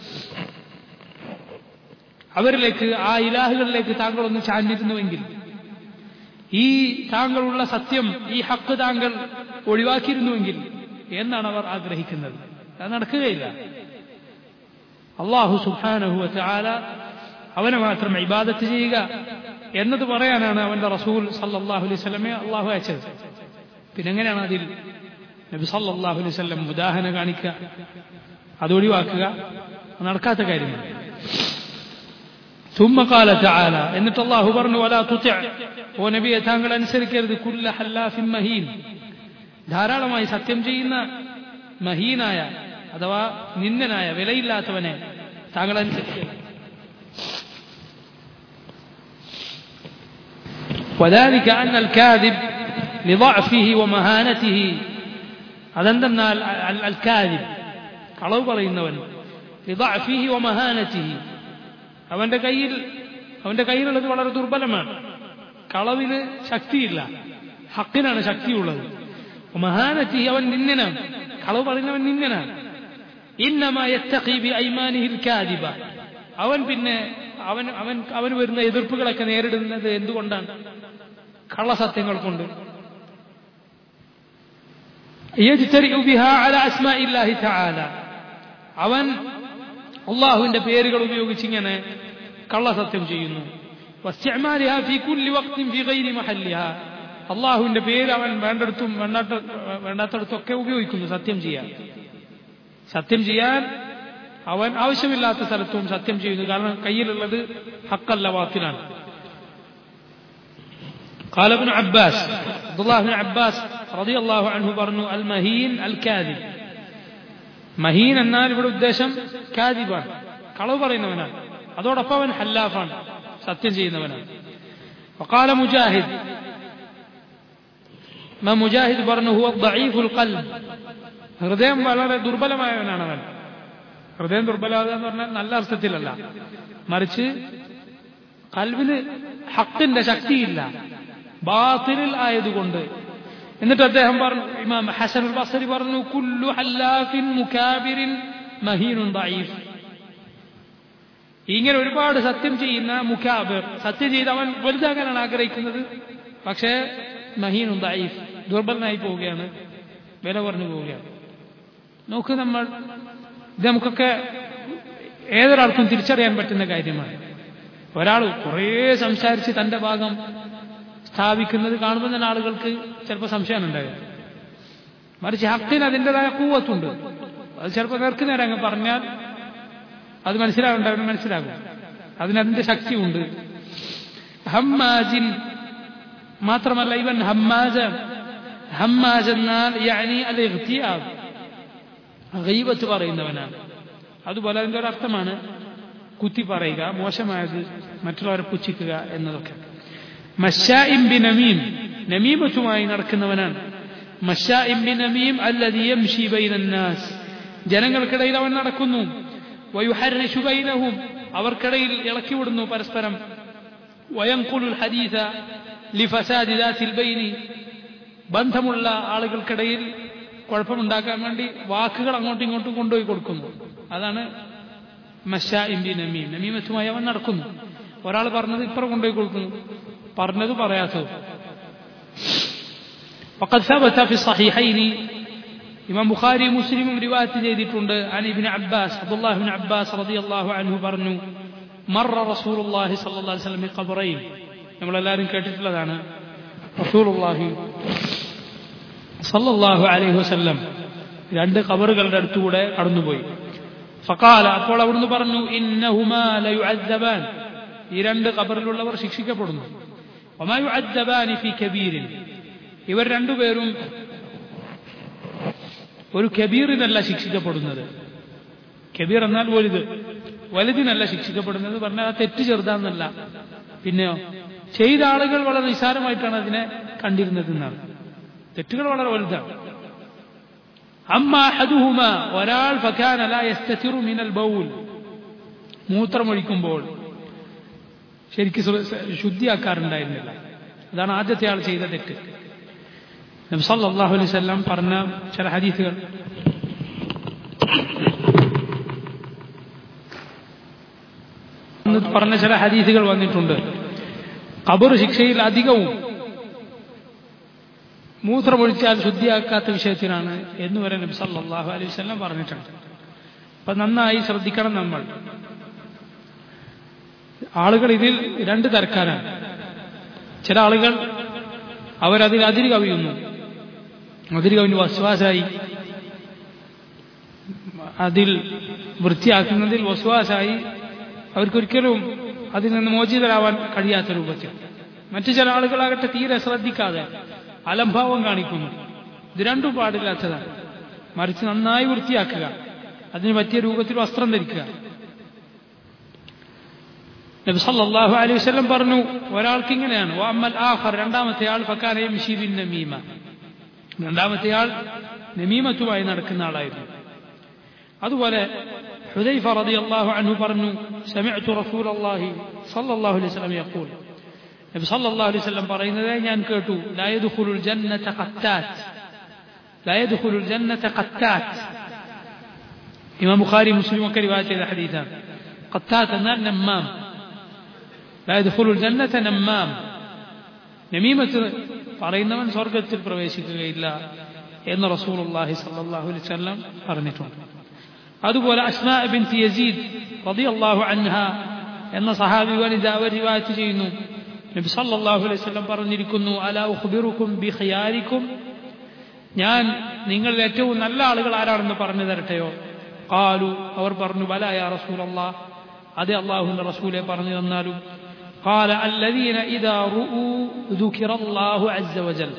അവരിലേക്ക് ആ ഇലാഹുകളിലേക്ക് താങ്കളൊന്ന് ചാഞ്ഞിരുന്നുവെങ്കിൽ ഈ താങ്കളുള്ള സത്യം ഈ ഹക്ക് താങ്കൾ ഒഴിവാക്കിയിരുന്നുവെങ്കിൽ എന്നാണ് അവർ ആഗ്രഹിക്കുന്നത് അത് നടക്കുകയില്ല അള്ളാഹു സുഹാനഹു ചാല അവനെ മാത്രം ഇബാദത്ത് ചെയ്യുക എന്നത് പറയാനാണ് അവന്റെ റസൂൽ സല്ലാഹു അലൈഹി സ്വലമെ അള്ളാഹു അയച്ചത് പിന്നെ എങ്ങനെയാണ് അതിൽ നബി സല്ലാഹു അലൈഹി സ്വലം ഉദാഹരണം കാണിക്കുക അത് ഒഴിവാക്കുക നടക്കാത്ത കാര്യമാണ് ثم قال تعالى എന്നിട്ട് അള്ളാഹു പറഞ്ഞു വലാ തുത്യ ഓ നബിയെ താങ്കൾ അനുസരിക്കരുത് കുല്ല ഹല്ലാഫിൻ മഹീൻ ധാരാളമായി സത്യം ചെയ്യുന്ന മഹീനായ അഥവാ നിന്ദനായ വിലയില്ലാത്തവനെ താങ്കൾ അനുസരിക്കുക وذلك أن الكاذب لضعفه ومهانته അതെന്തെന്നാൽ അൽ കാദിബ് കളവ് പറയുന്നവൻ ലിضعفه ومهانته അവന്റെ കയ്യിൽ അവന്റെ കയ്യിലുള്ളത് വളരെ ദുർബലമാണ് കളവിന് ശക്തിയില്ല ഹക്കിനാണ് ശക്തിയുള്ളത് മഹാനത്തി അവൻ നിന്നനാണ് കളവ് പറയുന്നവൻ നിന്നനാണ് ഇന്നമാ യത്തഖി ബി ഐമാനിഹിൽ കാദിബ അവൻ പിന്നെ അവൻ അവൻ അവൻ വരുന്ന എതിർപ്പുകളൊക്കെ നേരിടുന്നത് എന്തുകൊണ്ടാണ് കള്ളസത്യങ്ങൾ കൊണ്ട് യജ്തരിഉ ബിഹാ അലാ അസ്മാഇല്ലാഹി തആല അവൻ അള്ളാഹുവിന്റെ പേരുകൾ ഉപയോഗിച്ച് ഇങ്ങനെ കള്ളസത്യം ചെയ്യുന്നു വസ്തിഅമാലിഹാ ഫീ കുല്ലി വഖ്തിൻ ഫീ ഗൈരി മഹല്ലിഹാ അള്ളാഹുവിന്റെ പേര് അവൻ വേണ്ടടുത്തും വേണ്ടാത്ത വേണ്ടാത്തടത്തൊക്കെ ഉപയോഗിക്കുന്നു സത്യം ചെയ്യാൻ സത്യം ചെയ്യാൻ അവൻ ആവശ്യമില്ലാത്ത സ്ഥലത്തും സത്യം ചെയ്യുന്നു കാരണം കയ്യിലുള്ളത് ഹക്കല്ല വാത്തിലാണ് قال ابن عباس عبد الله بن عباس رضي الله عنه പറഞ്ഞു المهين الكاذب മഹീൻ എന്നാൽ ഇവിടെ ഉദ്ദേശം കാദിബാണ് കളവ് പറയുന്നവനാണ് അതോടൊപ്പം അവൻ ഹല്ലാഫാണ് സത്യം ചെയ്യുന്നവനാണ് وقال مجاهد ما മുജാഹിദ് പറഞ്ഞു ഹുവ ضعيف القلب ഹൃദയം വളരെ ദുർബലമായവനാണ് അവൻ ഹൃദയം ദുർബലമാകുക എന്ന് പറഞ്ഞാൽ നല്ല അർത്ഥത്തിലല്ല മറിച്ച് കൽവിന് ഹക്കിന്റെ ശക്തിയില്ല ബാത്തിലിൽ ആയതുകൊണ്ട് എന്നിട്ട് അദ്ദേഹം പറഞ്ഞു ഇമാം ഹസൻ ബസരി പറഞ്ഞു കുല്ലു ഹല്ലാഫിൻ മുക്കാബിരിൻ മഹീനുൻ ദഈഫ് ഇങ്ങനെ ഒരുപാട് സത്യം ചെയ്യുന്ന മുഖാബിർ സത്യം ചെയ്ത് അവൻ വലുതാകാനാണ് ആഗ്രഹിക്കുന്നത് പക്ഷേ മഹീനുൻ ദഈഫ് ദുർബലനായി പോവുകയാണ് വില കുറഞ്ഞു പോവുകയാണ് നോക്ക് നമ്മൾ ഇത് നമുക്കൊക്കെ ഏതൊരാൾക്കും തിരിച്ചറിയാൻ പറ്റുന്ന കാര്യമാണ് ഒരാൾ കുറേ സംസാരിച്ച് തന്റെ ഭാഗം സ്ഥാപിക്കുന്നത് കാണുമ്പോൾ തന്നെ ആളുകൾക്ക് ചിലപ്പോൾ സംശയം ഉണ്ടാകും മറിച്ച് ഹക്കിന് അതിൻ്റെതായ കൂവത്തുണ്ട് അത് ചിലപ്പോൾ നേർക്ക് നേരെ അങ്ങ് പറഞ്ഞാൽ അത് മനസ്സിലാവേണ്ട അവന് മനസ്സിലാകും അതിനതിന്റെ ശക്തിയുണ്ട് ഹമ്മാജിൻ മാത്രമല്ല ഇവൻ ഹമ്മാജ ഹമ്മാജ് എന്നാൽ യാനി അൽ ഇഖ്തിയാബ് ഗൈബത്ത് പറയുന്നവനാണ് അതുപോലെ അതിൻ്റെ ഒരു അർത്ഥമാണ് കുത്തി പറയുക മോശമായത് മറ്റുള്ളവരെ പുച്ഛിക്കുക എന്നതൊക്കെ മഷാഇം ബി നമീം നമീമത്തുമായി നടക്കുന്നവനാണ് മഷാഇം ബി നമീം അല്ലദി യംശി ബൈനന്നാസ് ജനങ്ങൾക്കിടയിൽ അവൻ നടക്കുന്നു വയുഹർരിഷു ബൈനഹും അവർക്കിടയിൽ ഇളക്കിവിടുന്നു പരസ്പരം വയൻകുലുൽ ഹദീസ ലിഫസാദി ദാത്തിൽ ബൈനി ബന്ധമുള്ള ആളുകൾക്കിടയിൽ കുഴപ്പമുണ്ടാക്കാൻ വേണ്ടി വാക്കുകൾ അങ്ങോട്ടും ഇങ്ങോട്ടും കൊണ്ടുപോയി കൊടുക്കുന്നു അതാണ് മഷാ ഇമ്പി നമീം നമീമത്തുമായി അവൻ നടക്കുന്നു ഒരാൾ പറഞ്ഞത് ഇപ്പുറം കൊണ്ടുപോയി കൊടുക്കുന്നു പറഞ്ഞത് പറയാത്തത് وقد ثبت في الصحيحين ഇമാം ബുഖാരി മുസ്ലിമും റിവായത്ത് ചെയ്തിട്ടുണ്ട് عن ابن عباس عبد الله بن عباس رضي الله عنه പറഞ്ഞു مر رسول الله صلى الله عليه وسلم بقبرين നമ്മൾ എല്ലാവരും കേട്ടിട്ടുള്ളതാണ് റസൂലുള്ളാഹി സല്ലല്ലാഹു അലൈഹി വസല്ലം രണ്ട് ഖബറുകളുടെ അടുത്തുകൂടെ കടന്നുപോയി ഫഖാല അപ്പോൾ അവിടുന്ന് പറഞ്ഞു ഇന്നഹുമാ ലയുഅദ്ദബാൻ ഈ രണ്ട് ഖബറിലുള്ളവർ ശിക്ഷിക്കപ്പെടുന്നു വമാ യുഅദ്ദബാനി ഫീ കബീരിൻ ഇവർ രണ്ടുപേരും ഒരു കബീറിനല്ല ശിക്ഷിക്കപ്പെടുന്നത് കബീർ എന്നാൽ വലുത് വലുതിനല്ല ശിക്ഷിക്കപ്പെടുന്നത് പറഞ്ഞാൽ ആ തെറ്റ് ചെറുതാന്നല്ല പിന്നെയോ ചെയ്ത ആളുകൾ വളരെ നിസ്സാരമായിട്ടാണ് അതിനെ കണ്ടിരുന്നത് എന്നാണ് തെറ്റുകൾ വളരെ വലുതാണ് അമ്മ അഹദുഹുമ ഒരാൾ ഫഖാന ലാ യസ്തതിറു മിനൽ ബൗൽ മൂത്രമൊഴിക്കുമ്പോൾ ശരിക്കും ശുദ്ധിയാക്കാറുണ്ടായിരുന്നില്ല അതാണ് ആദ്യത്തെ ആൾ ചെയ്ത തെറ്റ് നബി സല്ലല്ലാഹു അലൈഹി വസല്ലം പറഞ്ഞ ചില ഹദീസുകൾ പറഞ്ഞ ചില ഹദീസുകൾ വന്നിട്ടുണ്ട് ഖബർ ശിക്ഷയിൽ അധികവും മൂത്രമൊഴിച്ചാൽ ശുദ്ധിയാക്കാത്ത വിഷയത്തിനാണ് എന്ന് വരെ നബി സല്ലല്ലാഹു അലൈഹി വസല്ലം പറഞ്ഞിട്ടുണ്ട് അപ്പൊ നന്നായി ശ്രദ്ധിക്കണം നമ്മൾ ആളുകൾ ഇതിൽ രണ്ട് തരക്കാരാണ് ചില ആളുകൾ അവരതിൽ അതിര് കവിയുന്നു അതിര് കവിഞ്ഞ് വസ്വാസായി അതിൽ വൃത്തിയാക്കുന്നതിൽ വസ്വാസായി അവർക്കൊരിക്കലും അതിൽ നിന്ന് മോചിതരാവാൻ കഴിയാത്ത രൂപത്തിൽ മറ്റു ചില ആളുകളാകട്ടെ തീരെ ശ്രദ്ധിക്കാതെ അലംഭാവം കാണിക്കുന്നു ഇത് രണ്ടും പാടില്ലാത്തതാണ് മറിച്ച് നന്നായി വൃത്തിയാക്കുക അതിന് പറ്റിയ രൂപത്തിൽ വസ്ത്രം ധരിക്കുക നബി സല്ലല്ലാഹു അലൈഹി വസല്ലം പറഞ്ഞു ഒരാൾക്ക് ഇങ്ങനെയാണ് വഅമ്മൽ ആഖർ രണ്ടാമത്തെ ആൾ ഫക്കാന യംശി ബിൻ നമീമ രണ്ടാമത്തെ ആൾ നമീമത്തുമായി നടക്കുന്ന ആളായിരുന്നു അതുപോലെ ഹുദൈഫ റളിയല്ലാഹു അൻഹു പറഞ്ഞു സമിഅ്തു റസൂലല്ലാഹി സല്ലല്ലാഹു അലൈഹി വസല്ലം യഖൂൽ നബി സല്ലല്ലാഹു അലൈഹി വസല്ലം പറയുന്നത് ഞാൻ കേട്ടു ലാ യദ്ഖുലുൽ ജന്നത ഖത്താത്ത് ലാ യദ്ഖുലുൽ ജന്നത ഖത്താത്ത് ഇമാം ബുഖാരി മുസ്ലിം ഒക്കെ റിവായത്ത് ചെയ്ത ഹദീസാണ് ഖത്താത്ത് എന്നാൽ നമ്മാം ലാ യദ്ഖുലുൽ ജന്നത നമ്മാം നമീമത്ത് പറയുന്നവൻ സ്വർഗത്തിൽ പ്രവേശിക്കുകയില്ല എന്ന് റസൂലുള്ളാഹി സല്ലല്ലാഹു അലൈഹി വസല്ലം പറഞ്ഞിട്ടുണ്ട് അതുപോലെ അസ്മാ ബിൻത് യസീദ് റളിയല്ലാഹു അൻഹ എന്ന സഹാബി വനിത അവർ റിവായത്ത് ചെയ്യുന്നു നബി സല്ലല്ലാഹു അലൈഹി വസല്ലം പറഞ്ഞിരിക്കുന്നു അലാ ഉഖ്ബിറുക്കും ബി ഖിയാരിക്കും ഞാൻ നിങ്ങളിൽ ഏറ്റവും നല്ല ആളുകൾ ആരാണെന്ന് പറഞ്ഞു തരട്ടെയോ കാലു അവർ പറഞ്ഞു ബല യാ റസൂലല്ലാ അതെ അള്ളാഹുവിന്റെ റസൂലെ പറഞ്ഞു തന്നാലും قال الذين إذا رؤوا ذكر الله عز وجل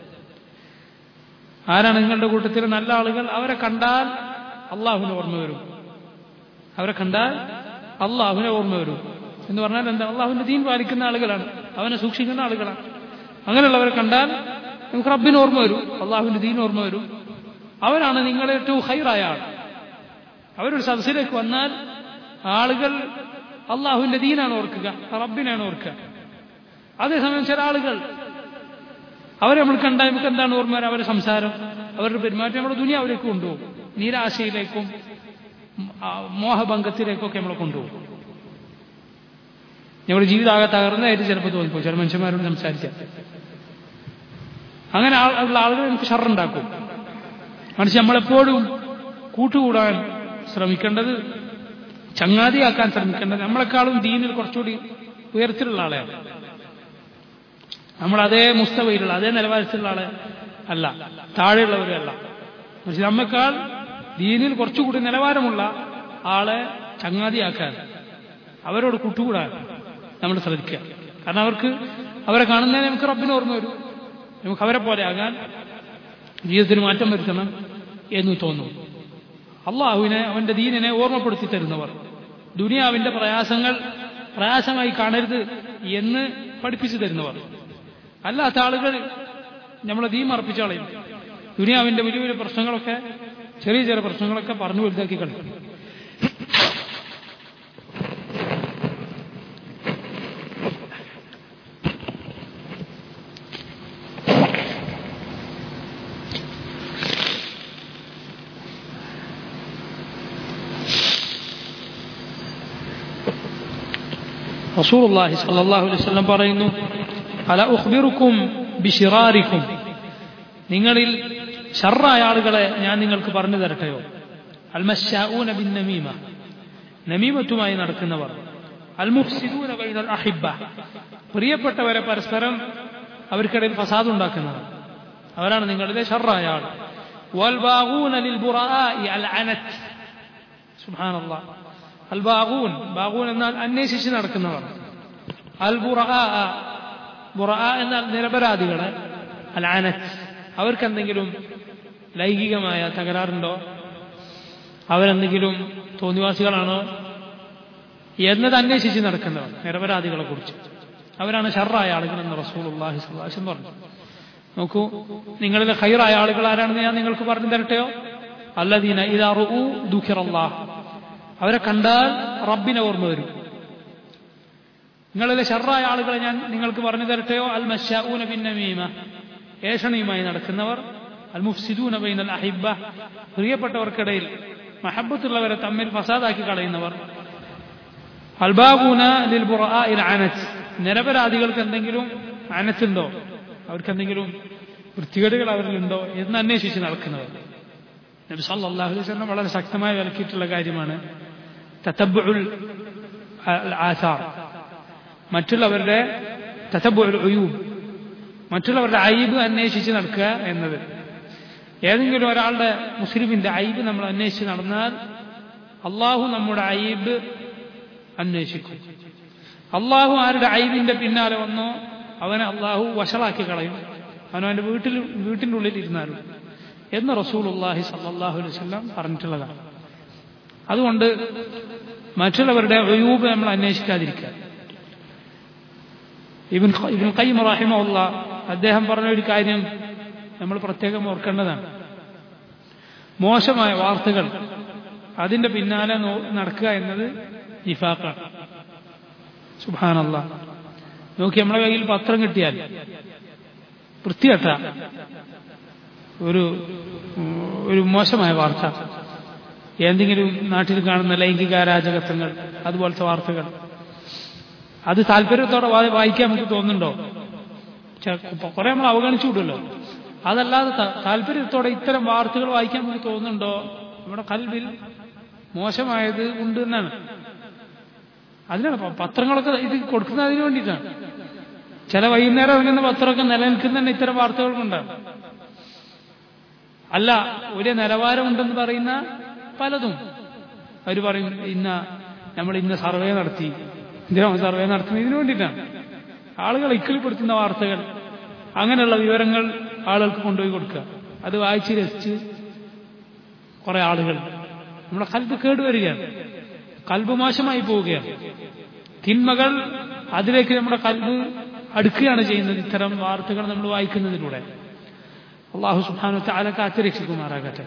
ആരാണ് നിങ്ങളുടെ കൂട്ടത്തിൽ നല്ല ആളുകൾ അവരെ കണ്ടാൽ അള്ളാഹുവിനെ ഓർമ്മ വരും അവരെ കണ്ടാൽ അള്ളാഹുവിനെ ഓർമ്മ വരും എന്ന് പറഞ്ഞാൽ എന്താ അള്ളാഹുവിന്റെ ദീൻ പാലിക്കുന്ന ആളുകളാണ് അവനെ സൂക്ഷിക്കുന്ന ആളുകളാണ് അങ്ങനെയുള്ളവരെ കണ്ടാൽ നമുക്ക് റബ്ബിന് ഓർമ്മ വരും അള്ളാഹുവിന്റെ ദീൻ ഓർമ്മ വരും അവരാണ് നിങ്ങളെ ഏറ്റവും ഹൈറായ ആൾ അവരൊരു സദസ്സിലേക്ക് വന്നാൽ ആളുകൾ അള്ളാഹുവിന്റെ ദീനാണ് ഓർക്കുക റബ്ബിനാണ് ഓർക്കുക അതേസമയം ചില ആളുകൾ അവരെ നമ്മൾ കണ്ടാൽ നമുക്ക് എന്താണ് ഓർമ്മ വരിക? അവരുടെ സംസാരം അവരുടെ പെരുമാറ്റം നമ്മുടെ ദുനിയാവിലേക്ക് കൊണ്ടുപോകും നിരാശയിലേക്കും ആ, മോഹഭംഗത്തിലേക്കൊക്കെ നമ്മളെ കൊണ്ടുപോകും നമ്മുടെ ജീവിതമാകെ തകർന്നതായിട്ട് ചിലപ്പോൾ തോന്നിപ്പോ ചില മനുഷ്യന്മാരോട് സംസാരിക്കാം അങ്ങനെ ആൾ- ഉള്ള ആളുകൾ നമുക്ക് ഷറുണ്ടാക്കും മറിച്ച് നമ്മളെപ്പോഴും കൂട്ടുകൂടാൻ ശ്രമിക്കേണ്ടത് ചങ്ങാതിയാക്കാൻ ശ്രമിക്കേണ്ടത് നമ്മളെക്കാളും ദീനിൽ കുറച്ചുകൂടി ഉയർത്തിലുള്ള ആളെയാണ് നമ്മൾ അതേ മുസ്തവയിലുള്ള അതേ നിലവാരത്തിലുള്ള ആളെ അല്ല താഴെയുള്ളവരല്ല പക്ഷെ നമ്മെക്കാൾ ദീനിൽ കുറച്ചുകൂടി നിലവാരമുള്ള ആളെ ചങ്ങാതിയാക്കാൻ അവരോട് കൂട്ടുകൂടാൻ നമ്മൾ ശ്രദ്ധിക്കുക കാരണം അവർക്ക് അവരെ കാണുന്നതിന് നമുക്ക് റബ്ബിന് ഓർമ്മ വരും നമുക്ക് അവരെ പോലെ ആകാൻ ജീവിതത്തിന് മാറ്റം വരുത്തണം എന്ന് തോന്നും അള്ളാഹുവിനെ അവന്റെ ദീനിനെ ഓർമ്മപ്പെടുത്തി തരുന്നവർ ദുനിയാവിന്റെ പ്രയാസങ്ങൾ പ്രയാസമായി കാണരുത് എന്ന് പഠിപ്പിച്ചു തരുന്നവർ അല്ലാത്ത ആളുകൾ നമ്മളെ ദീം അർപ്പിച്ച കളയും ദുനിയാവിന്റെ വലിയ വലിയ പ്രശ്നങ്ങളൊക്കെ ചെറിയ ചെറിയ പ്രശ്നങ്ങളൊക്കെ പറഞ്ഞു വലുതാക്കി കളയും റസൂലുള്ളാഹി സ്വല്ലല്ലാഹു അലൈഹി വസല്ലം പറയുന്നു അല ഉഖ്ബിറുക്കും ബിശിറാരിക്കും നിങ്ങളിൽ ഷർറായ ആളുകളെ ഞാൻ നിങ്ങൾക്ക് പറഞ്ഞു തരട്ടെയോ അൽമശാഊന ബിൻ നമീമ നമീമത്തുമായി നടക്കുന്നവർ അൽമുഫ്സിദൂന ബൈനൽ അഹിബ്ബ പ്രിയപ്പെട്ടവരെ പരസ്പരം അവർക്കിടയിൽ ഫസാദ് ഉണ്ടാക്കുന്നവർ അവരാണ് നിങ്ങളിലെ ഷർറായ ആൾ والباغون للبراء العنت سبحان الله الباغون باغون എന്നാൽ അന്വേഷിച്ച് നടക്കുന്നവർ അൽ ബുറ എന്നാൽ നിരപരാധികളെ അൽ അനത്ത് അവർക്ക് എന്തെങ്കിലും ലൈംഗികമായ തകരാറുണ്ടോ അവരെന്തെങ്കിലും തോന്നിവാസികളാണോ എന്നത് അന്വേഷിച്ച് നടക്കുന്നവർ നിരപരാധികളെ കുറിച്ച് അവരാണ് ഷർറായ ആളുകൾ എന്ന് റസൂൽ അള്ളാഹി സ്വലാശം പറഞ്ഞു നോക്കൂ നിങ്ങളിലെ ഹൈറായ ആളുകൾ ആരാണെന്ന് ഞാൻ നിങ്ങൾക്ക് പറഞ്ഞു തരട്ടെയോ അല്ലദീന ഇതാ റുഊ ദുഃഖിറല്ലാഹ് അവരെ കണ്ടാൽ റബ്ബിനെ ഓർമ്മ വരും നിങ്ങളിലെ ഷർറായ ആളുകളെ ഞാൻ നിങ്ങൾക്ക് പറഞ്ഞു തരട്ടെയോ അൽ മശാഊന ബിൻ നമീമ ഏഷണിയുമായി നടക്കുന്നവർ അൽ മുഫ്സിദൂന ബൈനൽ അഹിബ്ബ പ്രിയപ്പെട്ടവർക്കിടയിൽ മഹബത്തുള്ളവരെ തമ്മിൽ ഫസാദാക്കി കളയുന്നവർ അൽബാബൂന ലിൽ ബുറാഇൽ അനത്ത് നിരപരാധികൾക്ക് എന്തെങ്കിലും അനത്തുണ്ടോ അവർക്ക് എന്തെങ്കിലും വൃത്തികേടുകൾ അവരിലുണ്ടോ എന്ന് അന്വേഷിച്ച് നടക്കുന്നവർ നബി സല്ലല്ലാഹു അലൈഹി വസല്ലം വളരെ ശക്തമായി വിലക്കിയിട്ടുള്ള കാര്യമാണ് തതബ്ബുൽ ആസാർ മറ്റുള്ളവരുടെ തതബ്ബുൽ ഉയൂബ് മറ്റുള്ളവരുടെ അയിബ് അന്വേഷിച്ച് നടക്കുക എന്നത് ഏതെങ്കിലും ഒരാളുടെ മുസ്ലിമിന്റെ അയിബ് നമ്മൾ അന്വേഷിച്ച് നടന്നാൽ അള്ളാഹു നമ്മുടെ അയിബ് അന്വേഷിക്കും അള്ളാഹു ആരുടെ അയിബിന്റെ പിന്നാലെ വന്നോ അവനെ അള്ളാഹു വഷളാക്കി കളയും അവൻ അവന്റെ വീട്ടിൽ വീട്ടിൻ്റെ ഉള്ളിൽ ഇരുന്നാലും എന്ന് റസൂലുള്ളാഹി സല്ലല്ലാഹു അലൈഹി വസല്ലം പറഞ്ഞിട്ടുള്ളതാണ് അതുകൊണ്ട് മറ്റുള്ളവരുടെ ഒയൂബ് നമ്മൾ അന്വേഷിക്കാതിരിക്കുക ഇബിൻ ഇബിൻ ഖയ്യിം റഹിമഹുല്ല അദ്ദേഹം പറഞ്ഞ ഒരു കാര്യം നമ്മൾ പ്രത്യേകം ഓർക്കേണ്ടതാണ് മോശമായ വാർത്തകൾ അതിന്റെ പിന്നാലെ നടക്കുക എന്നത് നിഫാഖാണ് സുബാനല്ല നോക്കി നമ്മളെ കയ്യിൽ പത്രം കിട്ടിയാൽ വൃത്തികെട്ട ഒരു ഒരു മോശമായ വാർത്ത എന്തെങ്കിലും നാട്ടിൽ കാണുന്ന ലൈംഗിക അരാജകത്വങ്ങൾ അതുപോലത്തെ വാർത്തകൾ അത് താല്പര്യത്തോടെ വായിക്കാൻ നമുക്ക് തോന്നുന്നുണ്ടോ കുറെ നമ്മൾ അവഗണിച്ചു വിടുമല്ലോ അതല്ലാതെ താല്പര്യത്തോടെ ഇത്തരം വാർത്തകൾ വായിക്കാൻ നമുക്ക് തോന്നുന്നുണ്ടോ നമ്മുടെ കൽവിൽ മോശമായത് ഉണ്ട് എന്നാണ് അതിനാണ് പത്രങ്ങളൊക്കെ ഇത് കൊടുക്കുന്നതിന് വേണ്ടിയിട്ടാണ് ചില വൈകുന്നേരം ഇറങ്ങുന്ന പത്രമൊക്കെ നിലനിൽക്കുന്ന തന്നെ ഇത്തരം വാർത്തകൾ കൊണ്ടാണ് അല്ല ഒരു നിലവാരമുണ്ടെന്ന് പറയുന്ന പലതും അവർ പറയും ഇന്ന നമ്മൾ ഇന്ന സർവേ നടത്തി ഇതിനാണ് സർവേ നടത്തുന്നത് ഇതിനു വേണ്ടിയിട്ടാണ് ആളുകൾ ഇക്കിളിപ്പെടുത്തുന്ന വാർത്തകൾ അങ്ങനെയുള്ള വിവരങ്ങൾ ആളുകൾക്ക് കൊണ്ടുപോയി കൊടുക്കുക അത് വായിച്ച് രസിച്ച് കുറെ ആളുകൾ നമ്മുടെ കൽബ് കേടുവരികയാണ് കൽബ് മോശമായി പോവുകയാണ് തിന്മകൾ അതിലേക്ക് നമ്മുടെ കൽബ് അടുക്കുകയാണ് ചെയ്യുന്നത് ഇത്തരം വാർത്തകൾ നമ്മൾ വായിക്കുന്നതിലൂടെ അള്ളാഹു സുബാനു താല കാത്തുരക്ഷിക്കുമാറാകട്ടെ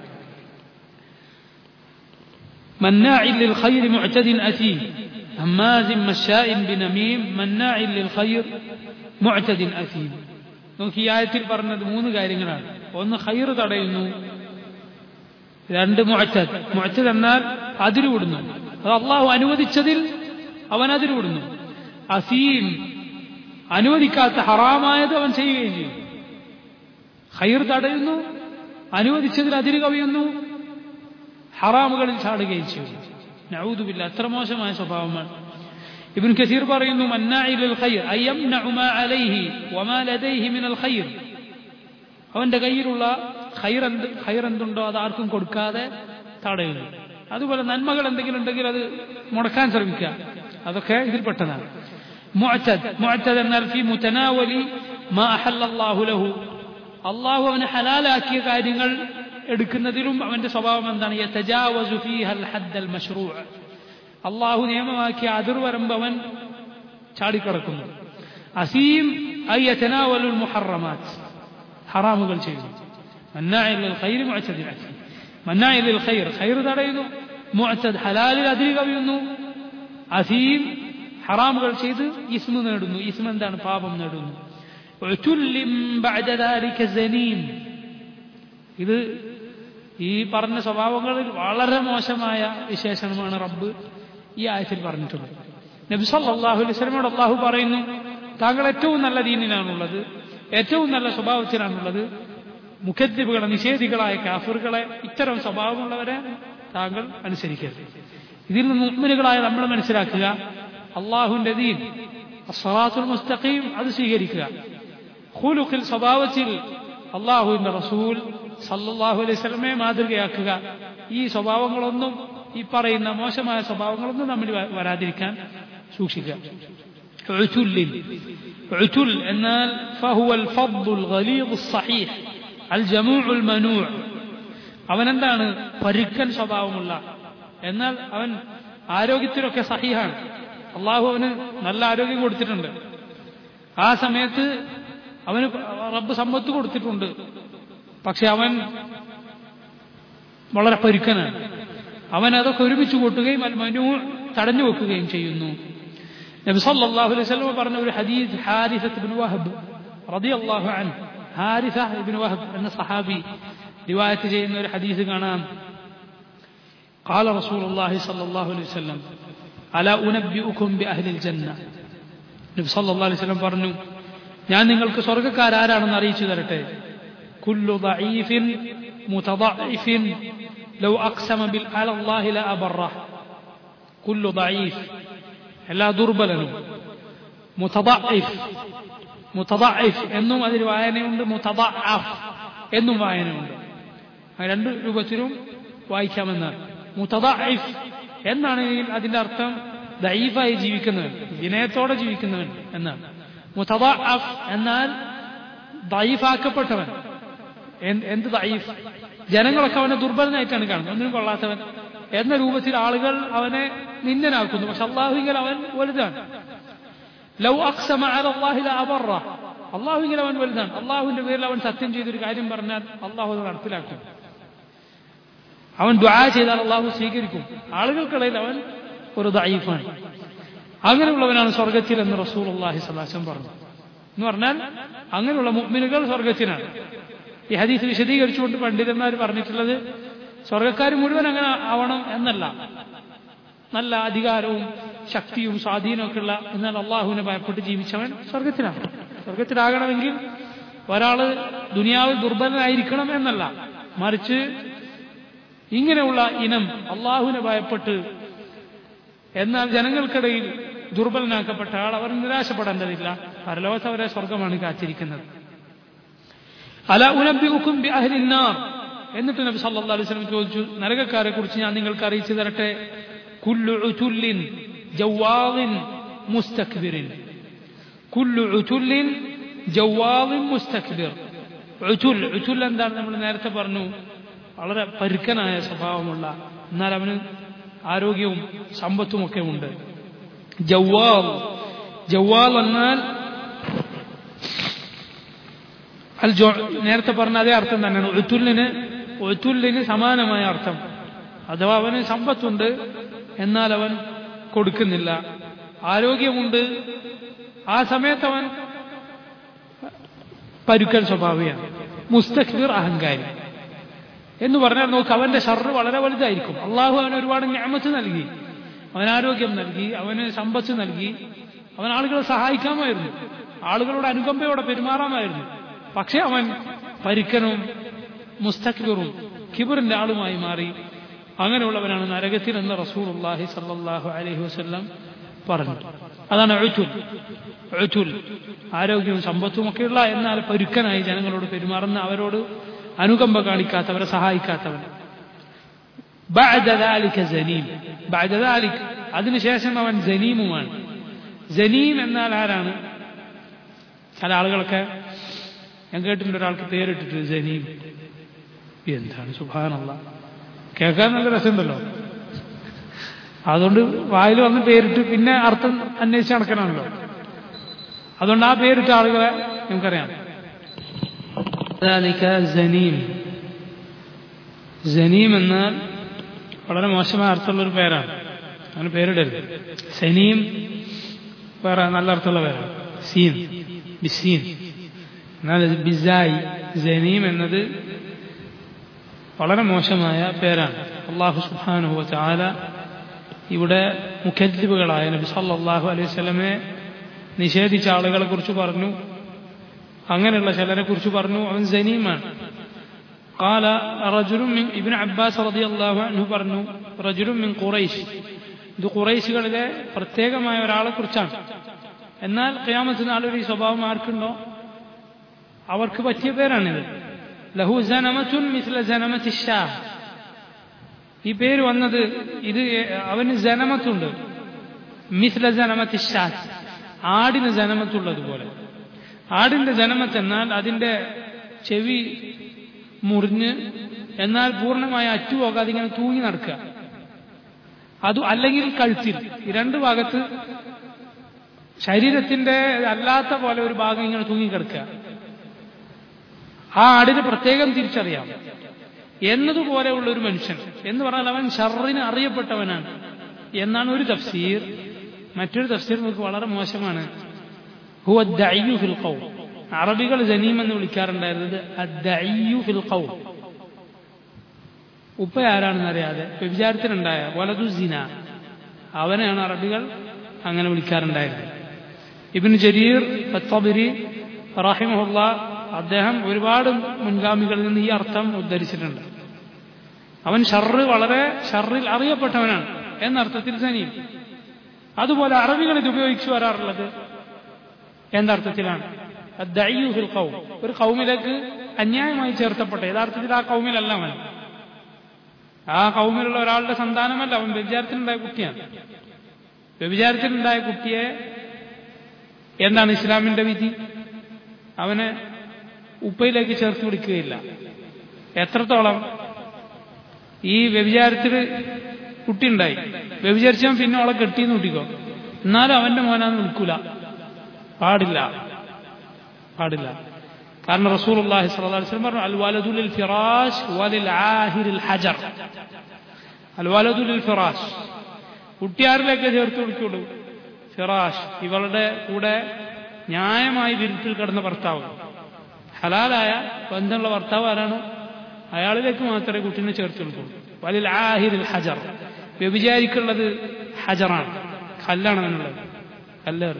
مناع للخير معتد أثيم هماز مشاء بنميم مناع للخير معتد أثيم നോക്കി ഈ ആയത്തിൽ പറഞ്ഞത് മൂന്ന് കാര്യങ്ങളാണ് ഒന്ന് ഹൈർ തടയുന്നു രണ്ട് മുഅറ്റദ് മുഅറ്റദ് എന്നാൽ അതിരുവിടുന്നു അത് അള്ളാഹു അനുവദിച്ചതിൽ അവൻ അതിരുവിടുന്നു അസീം അനുവദിക്കാത്ത ഹറാമായത് അവൻ ചെയ്യുകയും ചെയ്യും ഹൈർ തടയുന്നു അനുവദിച്ചതിൽ അതിര് കവിയുന്നു ഹറാമുകളിൽ ചാടുകയും ചെയ്യും നഊദുബില്ല അത്ര മോശമായ സ്വഭാവമാണ് ഇബ്ൻ കസീർ പറയുന്നു മന്നാഇൽ ഖൈർ അയംനഉ മാ അലൈഹി വമാ ലദൈഹി മിനൽ ഖൈർ അവന്റെ കയ്യിലുള്ള ഖൈർ എന്ത് ഖൈർ എന്തുണ്ടോ അത് ആർക്കും കൊടുക്കാതെ തടയുന്നു അതുപോലെ നന്മകൾ എന്തെങ്കിലും ഉണ്ടെങ്കിൽ അത് മുടക്കാൻ ശ്രമിക്കുക അതൊക്കെ ഇതിൽപ്പെട്ടതാണ് മുഅത്തദ് മുഅത്തദ് എന്നാൽ ഫി മുതനാവലി മാ അഹല്ലല്ലാഹു ലഹു അള്ളാഹു അവന് ഹലാലാക്കിയ കാര്യങ്ങൾ എടുക്കുന്നതിലും അവന്റെ സ്വഭാവം എന്താണ് യതജാവസു ഫീഹൽ ഹദ്ദൽ മശ്റൂ അള്ളാഹു നിയമമാക്കിയ അതിർവരമ്പ് അവൻ ചാടിക്കിടക്കുന്നു അസീം ഐ യതനാവലുൽ മുഹറമാത്ത് ഹറാമുകൾ ചെയ്യുന്നു മന്നാഇൽ ഖൈർ മുഅത്തദിൽ അസീം മന്നാഇൽ ഖൈർ ഖൈർ തടയുന്നു മുഅത്തദ് ഹലാലിൽ അതിൽ കവിയുന്നു അസീം ഹറാമുകൾ ചെയ്ത് ഇസ്മ നേടുന്നു ഇസ്മ എന്താണ് പാപം നേടുന്നു ഇത് ഈ പറഞ്ഞ സ്വഭാവങ്ങളിൽ വളരെ മോശമായ വിശേഷണമാണ് റബ്ബ് ഈ ആയത്തിൽ പറഞ്ഞിട്ടുള്ളത് നബി സല്ലല്ലാഹു അലൈഹി വസല്ലമയോട് അള്ളാഹു പറയുന്നു താങ്കൾ ഏറ്റവും നല്ല ദീനിലാണുള്ളത് ഏറ്റവും നല്ല സ്വഭാവത്തിലാണുള്ളത് മുഖദ്ദിബുകളെ നിഷേധികളായ കാഫിറുകളെ ഇത്തരം സ്വഭാവമുള്ളവരെ താങ്കൾ അനുസരിക്കരുത് ഇതിൽ നിന്ന് മുഗ്മിനുകളായ നമ്മൾ മനസ്സിലാക്കുക അള്ളാഹുവിന്റെ ദീൻ അസ്സലാത്തുൽ മുസ്തഖീം അത് സ്വീകരിക്കുക ഖുലുഖിൽ സ്വഭാവത്തിൽ അള്ളാഹുവിന്റെ റസൂൽ സല്ലല്ലാഹു അലൈഹി സ്വലമയെ മാതൃകയാക്കുക ഈ സ്വഭാവങ്ങളൊന്നും ഈ പറയുന്ന മോശമായ സ്വഭാവങ്ങളൊന്നും നമ്മൾ വരാതിരിക്കാൻ സൂക്ഷിക്കുക عتل എന്നാൽ فهو الفض الغليظ الصحيح الجموع المنوع അവൻ എന്താണ് പരുക്കൻ സ്വഭാവമുള്ള എന്നാൽ അവൻ ആരോഗ്യത്തിലൊക്കെ സഹിഹാണ് അള്ളാഹു അവന് നല്ല ആരോഗ്യം കൊടുത്തിട്ടുണ്ട് ആ സമയത്ത് അവന് റബ്ബ് സമ്പത്ത് കൊടുത്തിട്ടുണ്ട് പക്ഷെ അവൻ വളരെ പരുക്കനാണ് അവൻ അതൊക്കെ ഒരുമിച്ച് കൂട്ടുകയും അൽ മനു തടഞ്ഞു വെക്കുകയും ചെയ്യുന്നു നബി സല്ലല്ലാഹു അലൈഹി വസല്ലം പറഞ്ഞ ഒരു ഹദീസ് ഹാരിസത്ത് ഇബ്നു വഹബ് റളിയല്ലാഹു അൻഹു ഹാരിസ ഇബ്നു വഹബ് എന്ന സഹാബി റിവായത്ത് ചെയ്യുന്ന ഒരു ഹദീസ് കാണാം قال رسول الله صلى الله عليه وسلم ألا أنبئكم بأهل الجنة നബി സല്ലല്ലാഹു അലൈഹി വസല്ലം പറഞ്ഞു ഞാൻ നിങ്ങൾക്ക് സ്വർഗ്ഗക്കാരാരാണെന്ന് അറിയിച്ചു തരട്ടെ കുല്ലു ضعيف متضعف لو أقسم على الله لا أبره كل ضعيف എല്ലാ ദുർബലനും മുതദഇഫ് മുതദഇഫ് എന്നും അതിന് വായനയുണ്ട് മുതദഅഫ് എന്നും വായനയുണ്ട് രണ്ട് രൂപത്തിലും വായിക്കാമെന്നാണ് മുതദഇഫ് എന്നാണ് അതിന്റെ അർത്ഥം ദൈഫായി ജീവിക്കുന്നവൻ വിനയത്തോടെ ജീവിക്കുന്നവൻ എന്നാണ് മുതദഅഫ് എന്നാൽ ദൈഫാക്കപ്പെട്ടവൻ എന്ത് എന്ത് ദൈഫ് ജനങ്ങളൊക്കെ അവനെ ദുർബലനായിട്ടാണ് കാണുന്നത് ഒന്നിനും കൊള്ളാത്തവൻ എന്ന രൂപത്തിൽ ആളുകൾ അവനെ നിന്ദനാക്കുന്നു പക്ഷെ അള്ളാഹുവിൽ അവൻ വലുതാണ് ലൗ അക്സമ അല അള്ളാഹില അബറ അള്ളാഹുവിൽ അവൻ വലുതാണ് അള്ളാഹുവിന്റെ പേരിൽ അവൻ സത്യം ചെയ്തൊരു കാര്യം പറഞ്ഞാൽ അള്ളാഹു അത് നടപ്പിലാക്കും അവൻ ദ്വാ ചെയ്താൽ അള്ളാഹു സ്വീകരിക്കും ആളുകൾക്കിടയിൽ അവൻ ഒരു ദൈഫാണ് അങ്ങനെയുള്ളവനാണ് സ്വർഗത്തിൽ എന്ന് റസൂൽ അള്ളാഹി സ്വലാസം പറഞ്ഞു എന്ന് പറഞ്ഞാൽ അങ്ങനെയുള്ള മുഗ്മിനുകൾ സ്വർഗത്തിനാണ് ഈ ഹദീസ് വിശദീകരിച്ചുകൊണ്ട് പണ്ഡിതന്മാർ പറഞ്ഞിട്ടുള്ളത് സ്വർഗക്കാർ മുഴുവൻ അങ്ങനെ ആവണം എന്നല്ല നല്ല അധികാരവും ശക്തിയും സ്വാധീനവും ഒക്കെ ഉള്ള എന്നാൽ അള്ളാഹുവിനെ ഭയപ്പെട്ട് ജീവിച്ചവൻ സ്വർഗത്തിലാണ് സ്വർഗത്തിലാകണമെങ്കിൽ ഒരാള് ദുനിയാവിൽ ദുർബലനായിരിക്കണം എന്നല്ല മറിച്ച് ഇങ്ങനെയുള്ള ഇനം അള്ളാഹുവിനെ ഭയപ്പെട്ട് എന്നാൽ ജനങ്ങൾക്കിടയിൽ ദുർബലനാക്കപ്പെട്ട ആൾ അവർ നിരാശപ്പെടേണ്ടതില്ല പരലോകത്ത് അവരെ സ്വർഗമാണ് കാത്തിരിക്കുന്നത് അല ഉനബിക്കും അഹ്ലിന്നാർ എന്നിട്ട് നബി സല്ലല്ലാഹു അലൈഹി വസല്ലം ചോദിച്ചു നരകക്കാരെ കുറിച്ച് ഞാൻ നിങ്ങൾക്ക് അറിയിച്ചു തരട്ടെ കുല്ലു ഉതുല്ലിൻ ജവാദിൻ മുസ്തക്ബിറിൻ കുല്ലു ഉതുല്ലിൻ ജവാദിൻ മുസ്തക്ബിർ ഉതുൽ ഉതുൽ എന്താണ് നമ്മൾ നേരത്തെ പറഞ്ഞു വളരെ പരുക്കനായ സ്വഭാവമുള്ള എന്നാൽ അവന് ആരോഗ്യവും സമ്പത്തുമൊക്കെ ഉണ്ട് ജവാൽ ജവാൽ എന്നാൽ അൽ ജോ നേരത്തെ പറഞ്ഞ അതേ അർത്ഥം തന്നെയാണ് ഒഴുത്തുല്ലിന് ഒഴുത്തുല്ലിന് സമാനമായ അർത്ഥം അഥവാ അവന് സമ്പത്തുണ്ട് എന്നാൽ അവൻ കൊടുക്കുന്നില്ല ആരോഗ്യമുണ്ട് ആ സമയത്ത് അവൻ പരുക്കൻ സ്വഭാവിയാണ് മുസ്തഖിർ അഹങ്കാരി എന്ന് പറഞ്ഞാൽ നോക്ക് അവന്റെ ഷർറ് വളരെ വലുതായിരിക്കും അള്ളാഹു അവന് ഒരുപാട് ഞാമത്ത് നൽകി അവൻ ആരോഗ്യം നൽകി അവന് സമ്പത്ത് നൽകി അവൻ ആളുകളെ സഹായിക്കാമായിരുന്നു ആളുകളോട് അനുകമ്പയോടെ പെരുമാറാമായിരുന്നു പക്ഷെ അവൻ പരിക്കനും മുസ്തഖിറും കിബറിന്റെ ആളുമായി മാറി അങ്ങനെയുള്ളവനാണ് നരകത്തിൽ എന്ന് റസൂൽ അള്ളാഹി സല്ലാഹു അലഹി വസ്ല്ലാം പറഞ്ഞു അതാണ് എഴുത്തുൽ എഴുത്തുൽ ആരോഗ്യവും സമ്പത്തും ഒക്കെയുള്ള എന്നാൽ പരുക്കനായി ജനങ്ങളോട് പെരുമാറുന്ന അവരോട് അനുകമ്പ കാണിക്കാത്തവരെ സഹായിക്കാത്തവൻ بعد ذلك زنيم بعد ذلك അതിനുശേഷം അവൻ ജനീമുമാണ് ജനീം എന്നാൽ ആരാണ് ചില ആളുകളൊക്കെ ഞാൻ കേട്ടിട്ടുണ്ട് ഒരാൾക്ക് പേരിട്ടിട്ട് ജനീം എന്താണ് സുഭാനല്ല കേൾക്കാൻ നല്ല രസമുണ്ടല്ലോ അതുകൊണ്ട് വായിൽ വന്ന് പേരിട്ട് പിന്നെ അർത്ഥം അന്വേഷിച്ച് നടക്കണമല്ലോ അതുകൊണ്ട് ആ പേരിട്ട ആളുകളെ നമുക്കറിയാം ജനീം ജനീം എന്നാൽ വളരെ മോശമായ അർത്ഥമുള്ളൊരു പേരാണ് അങ്ങനെ പേരിടരുത് സനീം വേറെ നല്ല അർത്ഥമുള്ള പേരാണ് സീൻ ബിസീൻ എന്നാൽ ബിസായി ജനീം എന്നത് വളരെ മോശമായ പേരാണ് അള്ളാഹു സുബാനുഹു ചാല ഇവിടെ മുഖദ്ദിബുകളായ നബി സല്ലാഹു അലൈഹി സ്വലമെ നിഷേധിച്ച ആളുകളെ കുറിച്ച് പറഞ്ഞു അങ്ങനെയുള്ള ചിലരെ കുറിച്ച് പറഞ്ഞു അവൻ ജനീമാണ് قال رجل من ابن عباس رضي الله عنه പറഞ്ഞു رجل من قريش ഇത് ഖുറൈശികളിലെ പ്രത്യേകമായ ഒരാളെ കുറിച്ചാണ് എന്നാൽ ഖിയാമത്ത് നാളൊരു ഈ സ്വഭാവം ആർക്കുണ്ടോ അവർക്ക് പറ്റിയ പേരാണിത് ലഹു ജനമത്തുൻ മിസ്ല ജനമത്തി ഷാ ഈ പേര് വന്നത് ഇത് അവന് ജനമത്തുണ്ട് മിസ്ല ജനമത്തി ഷാ ആടിന് ജനമത്തുള്ളതുപോലെ ആടിന്റെ ജനമത്ത് എന്നാൽ അതിന്റെ ചെവി മുറിഞ്ഞ് എന്നാൽ പൂർണ്ണമായി അറ്റുപോകാതെ ഇങ്ങനെ തൂങ്ങി നടക്കുക അത് അല്ലെങ്കിൽ കഴുത്തിൽ ഈ രണ്ട് ഭാഗത്ത് ശരീരത്തിന്റെ അല്ലാത്ത പോലെ ഒരു ഭാഗം ഇങ്ങനെ തൂങ്ങിക്കിടക്കുക ആ ആടിന് പ്രത്യേകം തിരിച്ചറിയാം എന്നതുപോലെയുള്ള ഒരു മനുഷ്യൻ എന്ന് പറഞ്ഞാൽ അവൻ ഷറിന് അറിയപ്പെട്ടവനാണ് എന്നാണ് ഒരു തഫ്സീർ മറ്റൊരു തഫ്സീർ നമുക്ക് വളരെ മോശമാണ് ഹുവ ദഅയ്യു ഫിൽ ഖൗം അറബികൾ ജനീം എന്ന് വിളിക്കാറുണ്ടായിരുന്നത് അദ്ദഅയ്യു ഫിൽ ഖൗം ഉപ്പ ആരാണെന്ന് അറിയാതെ വ്യഭിചാരത്തിനുണ്ടായ വലതു സിന അവനെയാണ് അറബികൾ അങ്ങനെ വിളിക്കാറുണ്ടായിരുന്നത് ഇബിന് ജരീർ ഫത്തബിരി റഹിമഹുല്ല അദ്ദേഹം ഒരുപാട് മുൻഗാമികളിൽ നിന്ന് ഈ അർത്ഥം ഉദ്ധരിച്ചിട്ടുണ്ട് അവൻ ഷർറ് വളരെ ഷർറിൽ അറിയപ്പെട്ടവനാണ് എന്നർത്ഥത്തിൽ സനീം അതുപോലെ അറബികൾ ഇത് ഉപയോഗിച്ചു വരാറുള്ളത് എന്തർത്ഥത്തിലാണ് ഫിൽ ഖൗം ഒരു കൗമിലേക്ക് അന്യായമായി ചേർത്തപ്പെട്ട യഥാർത്ഥത്തിൽ ആ കൗമിലല്ല അവൻ ആ കൗമിലുള്ള ഒരാളുടെ സന്താനമല്ല അവൻ വ്യഭിചാരത്തിനുണ്ടായ കുട്ടിയാണ് വ്യഭിചാരത്തിനുണ്ടായ കുട്ടിയെ എന്താണ് ഇസ്ലാമിന്റെ വിധി അവനെ ഉപ്പയിലേക്ക് ചേർത്ത് പിടിക്കുകയില്ല എത്രത്തോളം ഈ വ്യഭിചാരത്തിൽ കുട്ടിയുണ്ടായി വ്യഭിചരിച്ചവൻ പിന്നെ അവളെ കെട്ടിയെന്ന് കൂട്ടിക്കോ എന്നാലും അവന്റെ മോനാന്ന് വിളിക്കൂല പാടില്ല പാടില്ല കാരണം റസൂൽ അള്ളാഹി സ്വലം പറഞ്ഞു അൽ വലദുലിൽ ഫിറാഷ് വലിൽ ആഹിരിൽ ഹജർ അൽ വലദുലിൽ ഫിറാഷ് കുട്ടിയാറിലേക്ക് ചേർത്ത് വിളിക്കുള്ളൂ ഫിറാഷ് ഇവളുടെ കൂടെ ന്യായമായി വിരുത്തിൽ കിടന്ന ഭർത്താവ് ഹലാലായ ബന്ധമുള്ള ഭർത്താവ് ആരാണോ അയാളിലേക്ക് മാത്രമേ കുട്ടീനെ ചേർത്ത് വിളിക്കുള്ളൂ വലിൽ ആഹിരിൽ ഹജർ വ്യഭിചാരിക്കുള്ളത് ഹജറാണ് കല്ലാണ് അതിനുള്ളത് കല്ലേറ്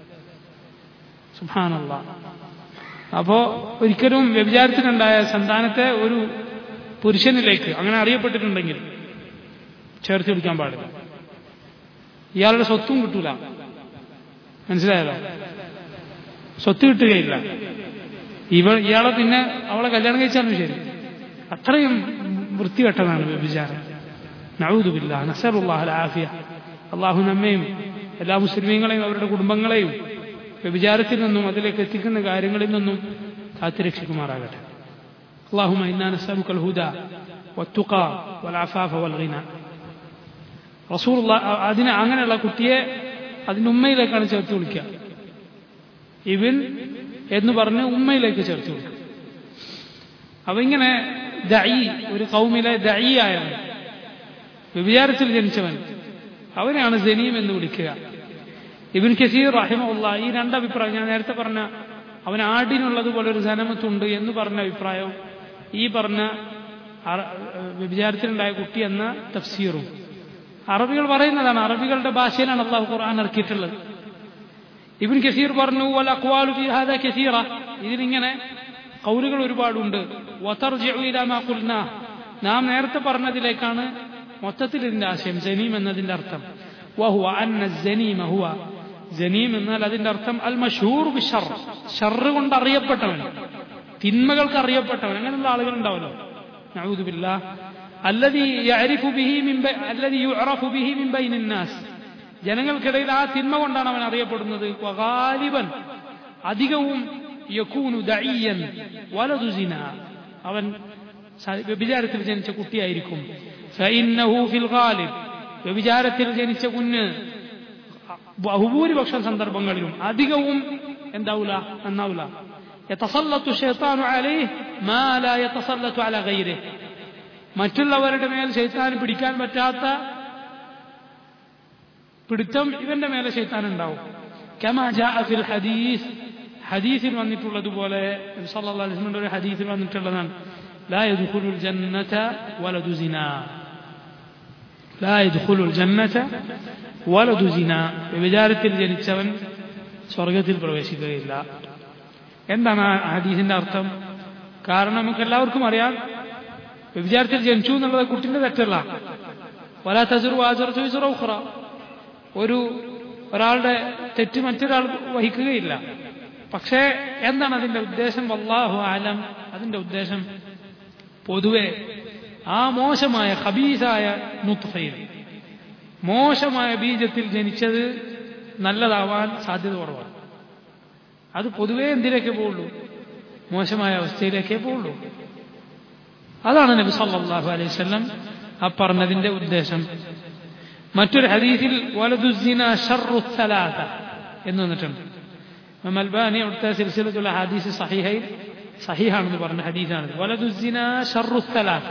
സുഭാനല്ല അപ്പോ ഒരിക്കലും വ്യഭിചാരത്തിനുണ്ടായ സന്താനത്തെ ഒരു പുരുഷനിലേക്ക് അങ്ങനെ അറിയപ്പെട്ടിട്ടുണ്ടെങ്കിൽ ചേർത്ത് പിടിക്കാൻ പാടില്ല ഇയാളുടെ സ്വത്തും കിട്ടൂല മനസ്സിലായല്ലോ സ്വത്ത് കിട്ടുകയില്ല ഇവ ഇയാളെ പിന്നെ അവളെ കല്യാണം കഴിച്ചാലും ശരി അത്രയും വൃത്തികെട്ടതാണ് വ്യഭിചാരം നഴുതുമില്ല നസറുല്ലാഹ് ആഫിയ അള്ളാഹു നമ്മയും എല്ലാ മുസ്ലിമീങ്ങളെയും അവരുടെ കുടുംബങ്ങളെയും വ്യഭിചാരത്തിൽ നിന്നും അതിലേക്ക് എത്തിക്കുന്ന കാര്യങ്ങളിൽ നിന്നും കാത്തുരക്ഷിക്കുമാറാകട്ടെ اللهم إنا نسألك الهدى والتقى والعفاف والغنى റസൂൾ അതിന് അങ്ങനെയുള്ള കുട്ടിയെ അതിൻ്റെ ഉമ്മയിലേക്കാണ് ചേർത്ത് വിളിക്കുക ഇവൻ എന്ന് പറഞ്ഞ് ഉമ്മയിലേക്ക് ചേർത്ത് വിളിക്കുക അപ്പൊ ഇങ്ങനെ ദഈ ഒരു കൗമിലെ ദഈ ആയവൻ വ്യഭിചാരത്തിൽ ജനിച്ചവൻ അവനെയാണ് ജനീം എന്ന് വിളിക്കുക ഇബിൻ കസീർ റഹിമുള്ള ഈ രണ്ടഭിപ്രായം ഞാൻ നേരത്തെ പറഞ്ഞ അവൻ ആടിനുള്ളതുപോലെ ഒരു ജനമത്തുണ്ട് എന്ന് പറഞ്ഞ അഭിപ്രായം ഈ പറഞ്ഞ വ്യഭിചാരത്തിലുണ്ടായ കുട്ടി എന്ന തഫ്സീറും അറബികൾ പറയുന്നതാണ് അറബികളുടെ ഭാഷയിലാണ് അള്ളാഹു ഖുർആൻ ഇറക്കിയിട്ടുള്ളത് ഇബിൻ കസീർ പറഞ്ഞു വൽ അക്വാലു ഫി ഹാദാ കസീറ ഇതിലിങ്ങനെ കൗലുകൾ ഒരുപാടുണ്ട് വതർജിഉ ഇലാ മാ ഖുൽനാ നാം നേരത്തെ പറഞ്ഞതിലേക്കാണ് മൊത്തത്തിൽ ഇതിന്റെ ആശയം ജനീം എന്നതിന്റെ അർത്ഥം വഹുവ അന്ന ജനീമ ഹുവ ജനീം എന്നാൽ അതിന്റെ അർത്ഥം അൽ മഷൂർ ബിഷർ ഷർറ് കൊണ്ട് അറിയപ്പെട്ടവൻ തിന്മകൾക്ക് അറിയപ്പെട്ടവൻ അങ്ങനെയുള്ള ആളുകൾ ഉണ്ടാവല്ലോ നഊദുബില്ലാ الذي يعرف به من بي... الذي يعرف به من بين الناس ജനങ്ങൾക്കിടയിൽ ആ തിന്മ കൊണ്ടാണ് അവൻ അറിയപ്പെടുന്നത് വഗാലിബൻ അധികവും യക്കൂനു ദഈയൻ വലതു സിന അവൻ വ്യഭിചാരത്തിൽ ജനിച്ച കുട്ടിയായിരിക്കും ഫഇന്നഹു ഫിൽ ഗാലിബ് വ്യഭിചാരത്തിൽ ജനിച്ച കുഞ്ഞ് ബഹുഭൂരിപക്ഷം സന്ദർഭങ്ങളിലും അധികവും എന്താവൂല എന്നാവൂല يتسلط الشيطان عليه ما لا يتسلط على غيره മറ്റുള്ളവരുടെ മേൽ ശൈത്താൻ പിടിക്കാൻ പറ്റാത്ത പിടുത്തം ഇവന്റെ മേലെ ശൈത്താൻ ഉണ്ടാവും കമാ ജാഅ ഫിൽ ഹദീസ് ഹദീസിൽ വന്നിട്ടുള്ളതുപോലെ സല്ലല്ലാഹു അലൈഹി വസല്ലം ഒരു ഹദീസിൽ വന്നിട്ടുള്ളതാണ് لا يدخل الجنة ولد زنا لا يدخل الجنة ولد زنا വിചാരത്തിൽ ജനിച്ചവൻ സ്വർഗത്തിൽ പ്രവേശിക്കുകയില്ല എന്താണ് ആ ഹദീസിന്റെ അർത്ഥം കാരണം നമുക്ക് എല്ലാവർക്കും അറിയാം വ്യഭിചാരത്തിൽ ജനിച്ചു എന്നുള്ളത് കുട്ടിന്റെ തെറ്റല്ല വലാ തസറു ആചറച്ചു വിസറ ഉഖ്റ ഒരു ഒരാളുടെ തെറ്റ് മറ്റൊരാൾ വഹിക്കുകയില്ല പക്ഷേ എന്താണ് അതിന്റെ ഉദ്ദേശം വല്ലാഹു ആലം അതിന്റെ ഉദ്ദേശം പൊതുവെ ആ മോശമായ ഹബീസായ നുത്ഫയിൽ മോശമായ ബീജത്തിൽ ജനിച്ചത് നല്ലതാവാൻ സാധ്യത കുറവാണ് അത് പൊതുവെ എന്തിലേക്കേ പോവുള്ളൂ മോശമായ അവസ്ഥയിലേക്കേ പോവുള്ളൂ അതാണ് നബി സല്ലല്ലാഹു അലൈഹി വസല്ലം ആ പറഞ്ഞതിന്റെ ഉദ്ദേശം മറ്റൊരു ഹദീസിൽ വലതുസിന ഷർറു സലാത്ത എന്ന് വന്നിട്ടുണ്ട് മൽബാനി അവിടുത്തെ സിൽസിലത്തുള്ള ഹദീസ് സഹിഹൈ സഹിഹാണെന്ന് പറഞ്ഞ ഹദീസാണ് വലതുസിന ഷർറു സലാത്ത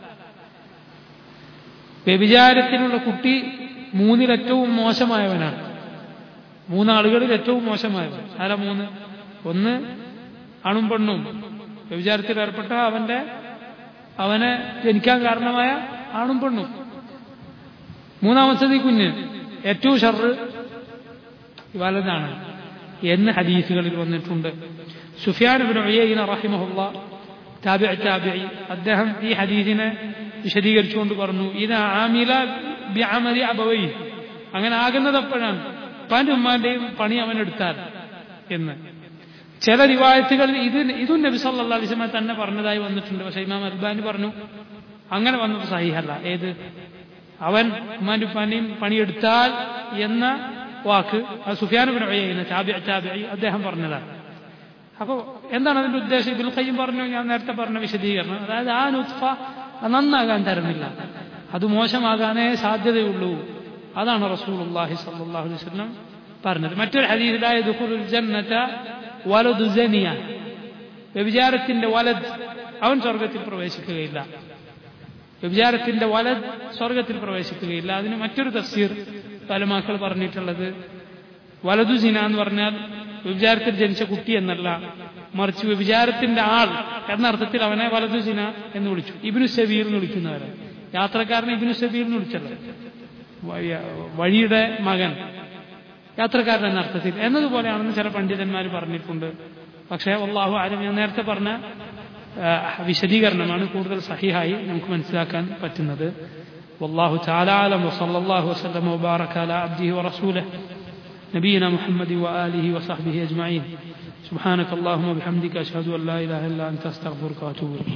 വ്യഭിചാരത്തിനുള്ള കുട്ടി മൂന്നിലേറ്റവും മോശമായവനാണ് മൂന്നാളുകളിൽ ഏറ്റവും മോശമായവൻ ആരാ മൂന്ന് ഒന്ന് ആണും പെണ്ണും വ്യഭിചാരത്തിൽ ഏർപ്പെട്ട അവന്റെ അവനെ ജനിക്കാൻ കാരണമായ ആണും പെണ്ണും മൂന്നാമത്തത് ഈ കുഞ്ഞ് ഏറ്റവും ഷർറ് വലതാണ് എന്ന് ഹദീസുകളിൽ വന്നിട്ടുണ്ട് സുഫിയാൻ ബിൻ ഉയൈന റഹിമഹുള്ള താബിഅ താബിഇ അദ്ദേഹം ഈ ഹദീസിനെ വിശദീകരിച്ചുകൊണ്ട് പറഞ്ഞു ഇത് ആമില ബിഅമലി അബവൈ അങ്ങനെ ആകുന്നത് എപ്പോഴാണ് ഉപ്പാന്റെ ഉമ്മാന്റെയും പണി അവൻ എടുത്താൽ എന്ന് ചില റിവായത്തുകളിൽ ഇത് ഇതും നബി സല്ലല്ലാഹു അലൈഹി വസല്ലം തന്നെ പറഞ്ഞതായി വന്നിട്ടുണ്ട് പക്ഷേ ഇമാം അൽബാനി പറഞ്ഞു അങ്ങനെ വന്നത് സഹിഹല്ല ഏത് അവൻ ഉമ്മാന്റെ ഉപ്പാന്റെയും പണിയെടുത്താൽ എന്ന വാക്ക് അത് സുഫിയാൻ ബിൻ ഉയൈന താബിഅ താബിഇ അദ്ദേഹം പറഞ്ഞതാണ് അപ്പോൾ എന്താണ് അതിന്റെ ഉദ്ദേശം ഇബിൽ കയ്യും പറഞ്ഞു ഞാൻ നേരത്തെ പറഞ്ഞ വിശദീകരണം അതായത് ആ നുത്ഫ നന്നാകാൻ തരുന്നില്ല അത് മോശമാകാനേ സാധ്യതയുള്ളൂ അതാണ് റസൂലുള്ളാഹി സ്വല്ലല്ലാഹു അലൈഹി വസല്ലം പറഞ്ഞത് മറ്റൊരു ഹദീസിലായ ദുഖുലുൽ ജന്നത വലദു സനിയ വ്യഭിചാരത്തിന്റെ വലദ് അവൻ സ്വർഗത്തിൽ പ്രവേശിക്കുകയില്ല വ്യഭിചാരത്തിന്റെ വലദ് സ്വർഗത്തിൽ പ്രവേശിക്കുകയില്ല അതിന് മറ്റൊരു തഫ്സീർ പലമാക്കൾ പറഞ്ഞിട്ടുള്ളത് വലതു സിന എന്ന് പറഞ്ഞാൽ വ്യഭിചാരത്തിൽ ജനിച്ച കുട്ടി എന്നല്ല മറിച്ച് വ്യഭിചാരത്തിന്റെ ആൾ എന്ന അർത്ഥത്തിൽ അവനെ വലതു സിന എന്ന് വിളിച്ചു ഇബിനു സബീർ എന്ന് വിളിക്കുന്നവരെ യാത്രക്കാരനെ ഇബിനു സബീർ എന്ന് വിളിച്ചല്ലോ വഴിയുടെ മകൻ യാത്രക്കാരൻ എന്ന അർത്ഥത്തിൽ എന്നതുപോലെയാണെന്ന് ചില പണ്ഡിതന്മാർ പറഞ്ഞിട്ടുണ്ട് പക്ഷേ അള്ളാഹു ആരും ഞാൻ നേരത്തെ പറഞ്ഞ വിശദീകരണമാണ് കൂടുതൽ സഹിഹായി നമുക്ക് മനസ്സിലാക്കാൻ പറ്റുന്നത് والله تعالى أعلم وصلى الله وسلم وبارك على عبده ورسوله نبينا محمد وآله وصحبه أجمعين سبحانك اللهم وبحمدك أشهد أن لا إله إلا أنت أستغفرك وأتوب إليك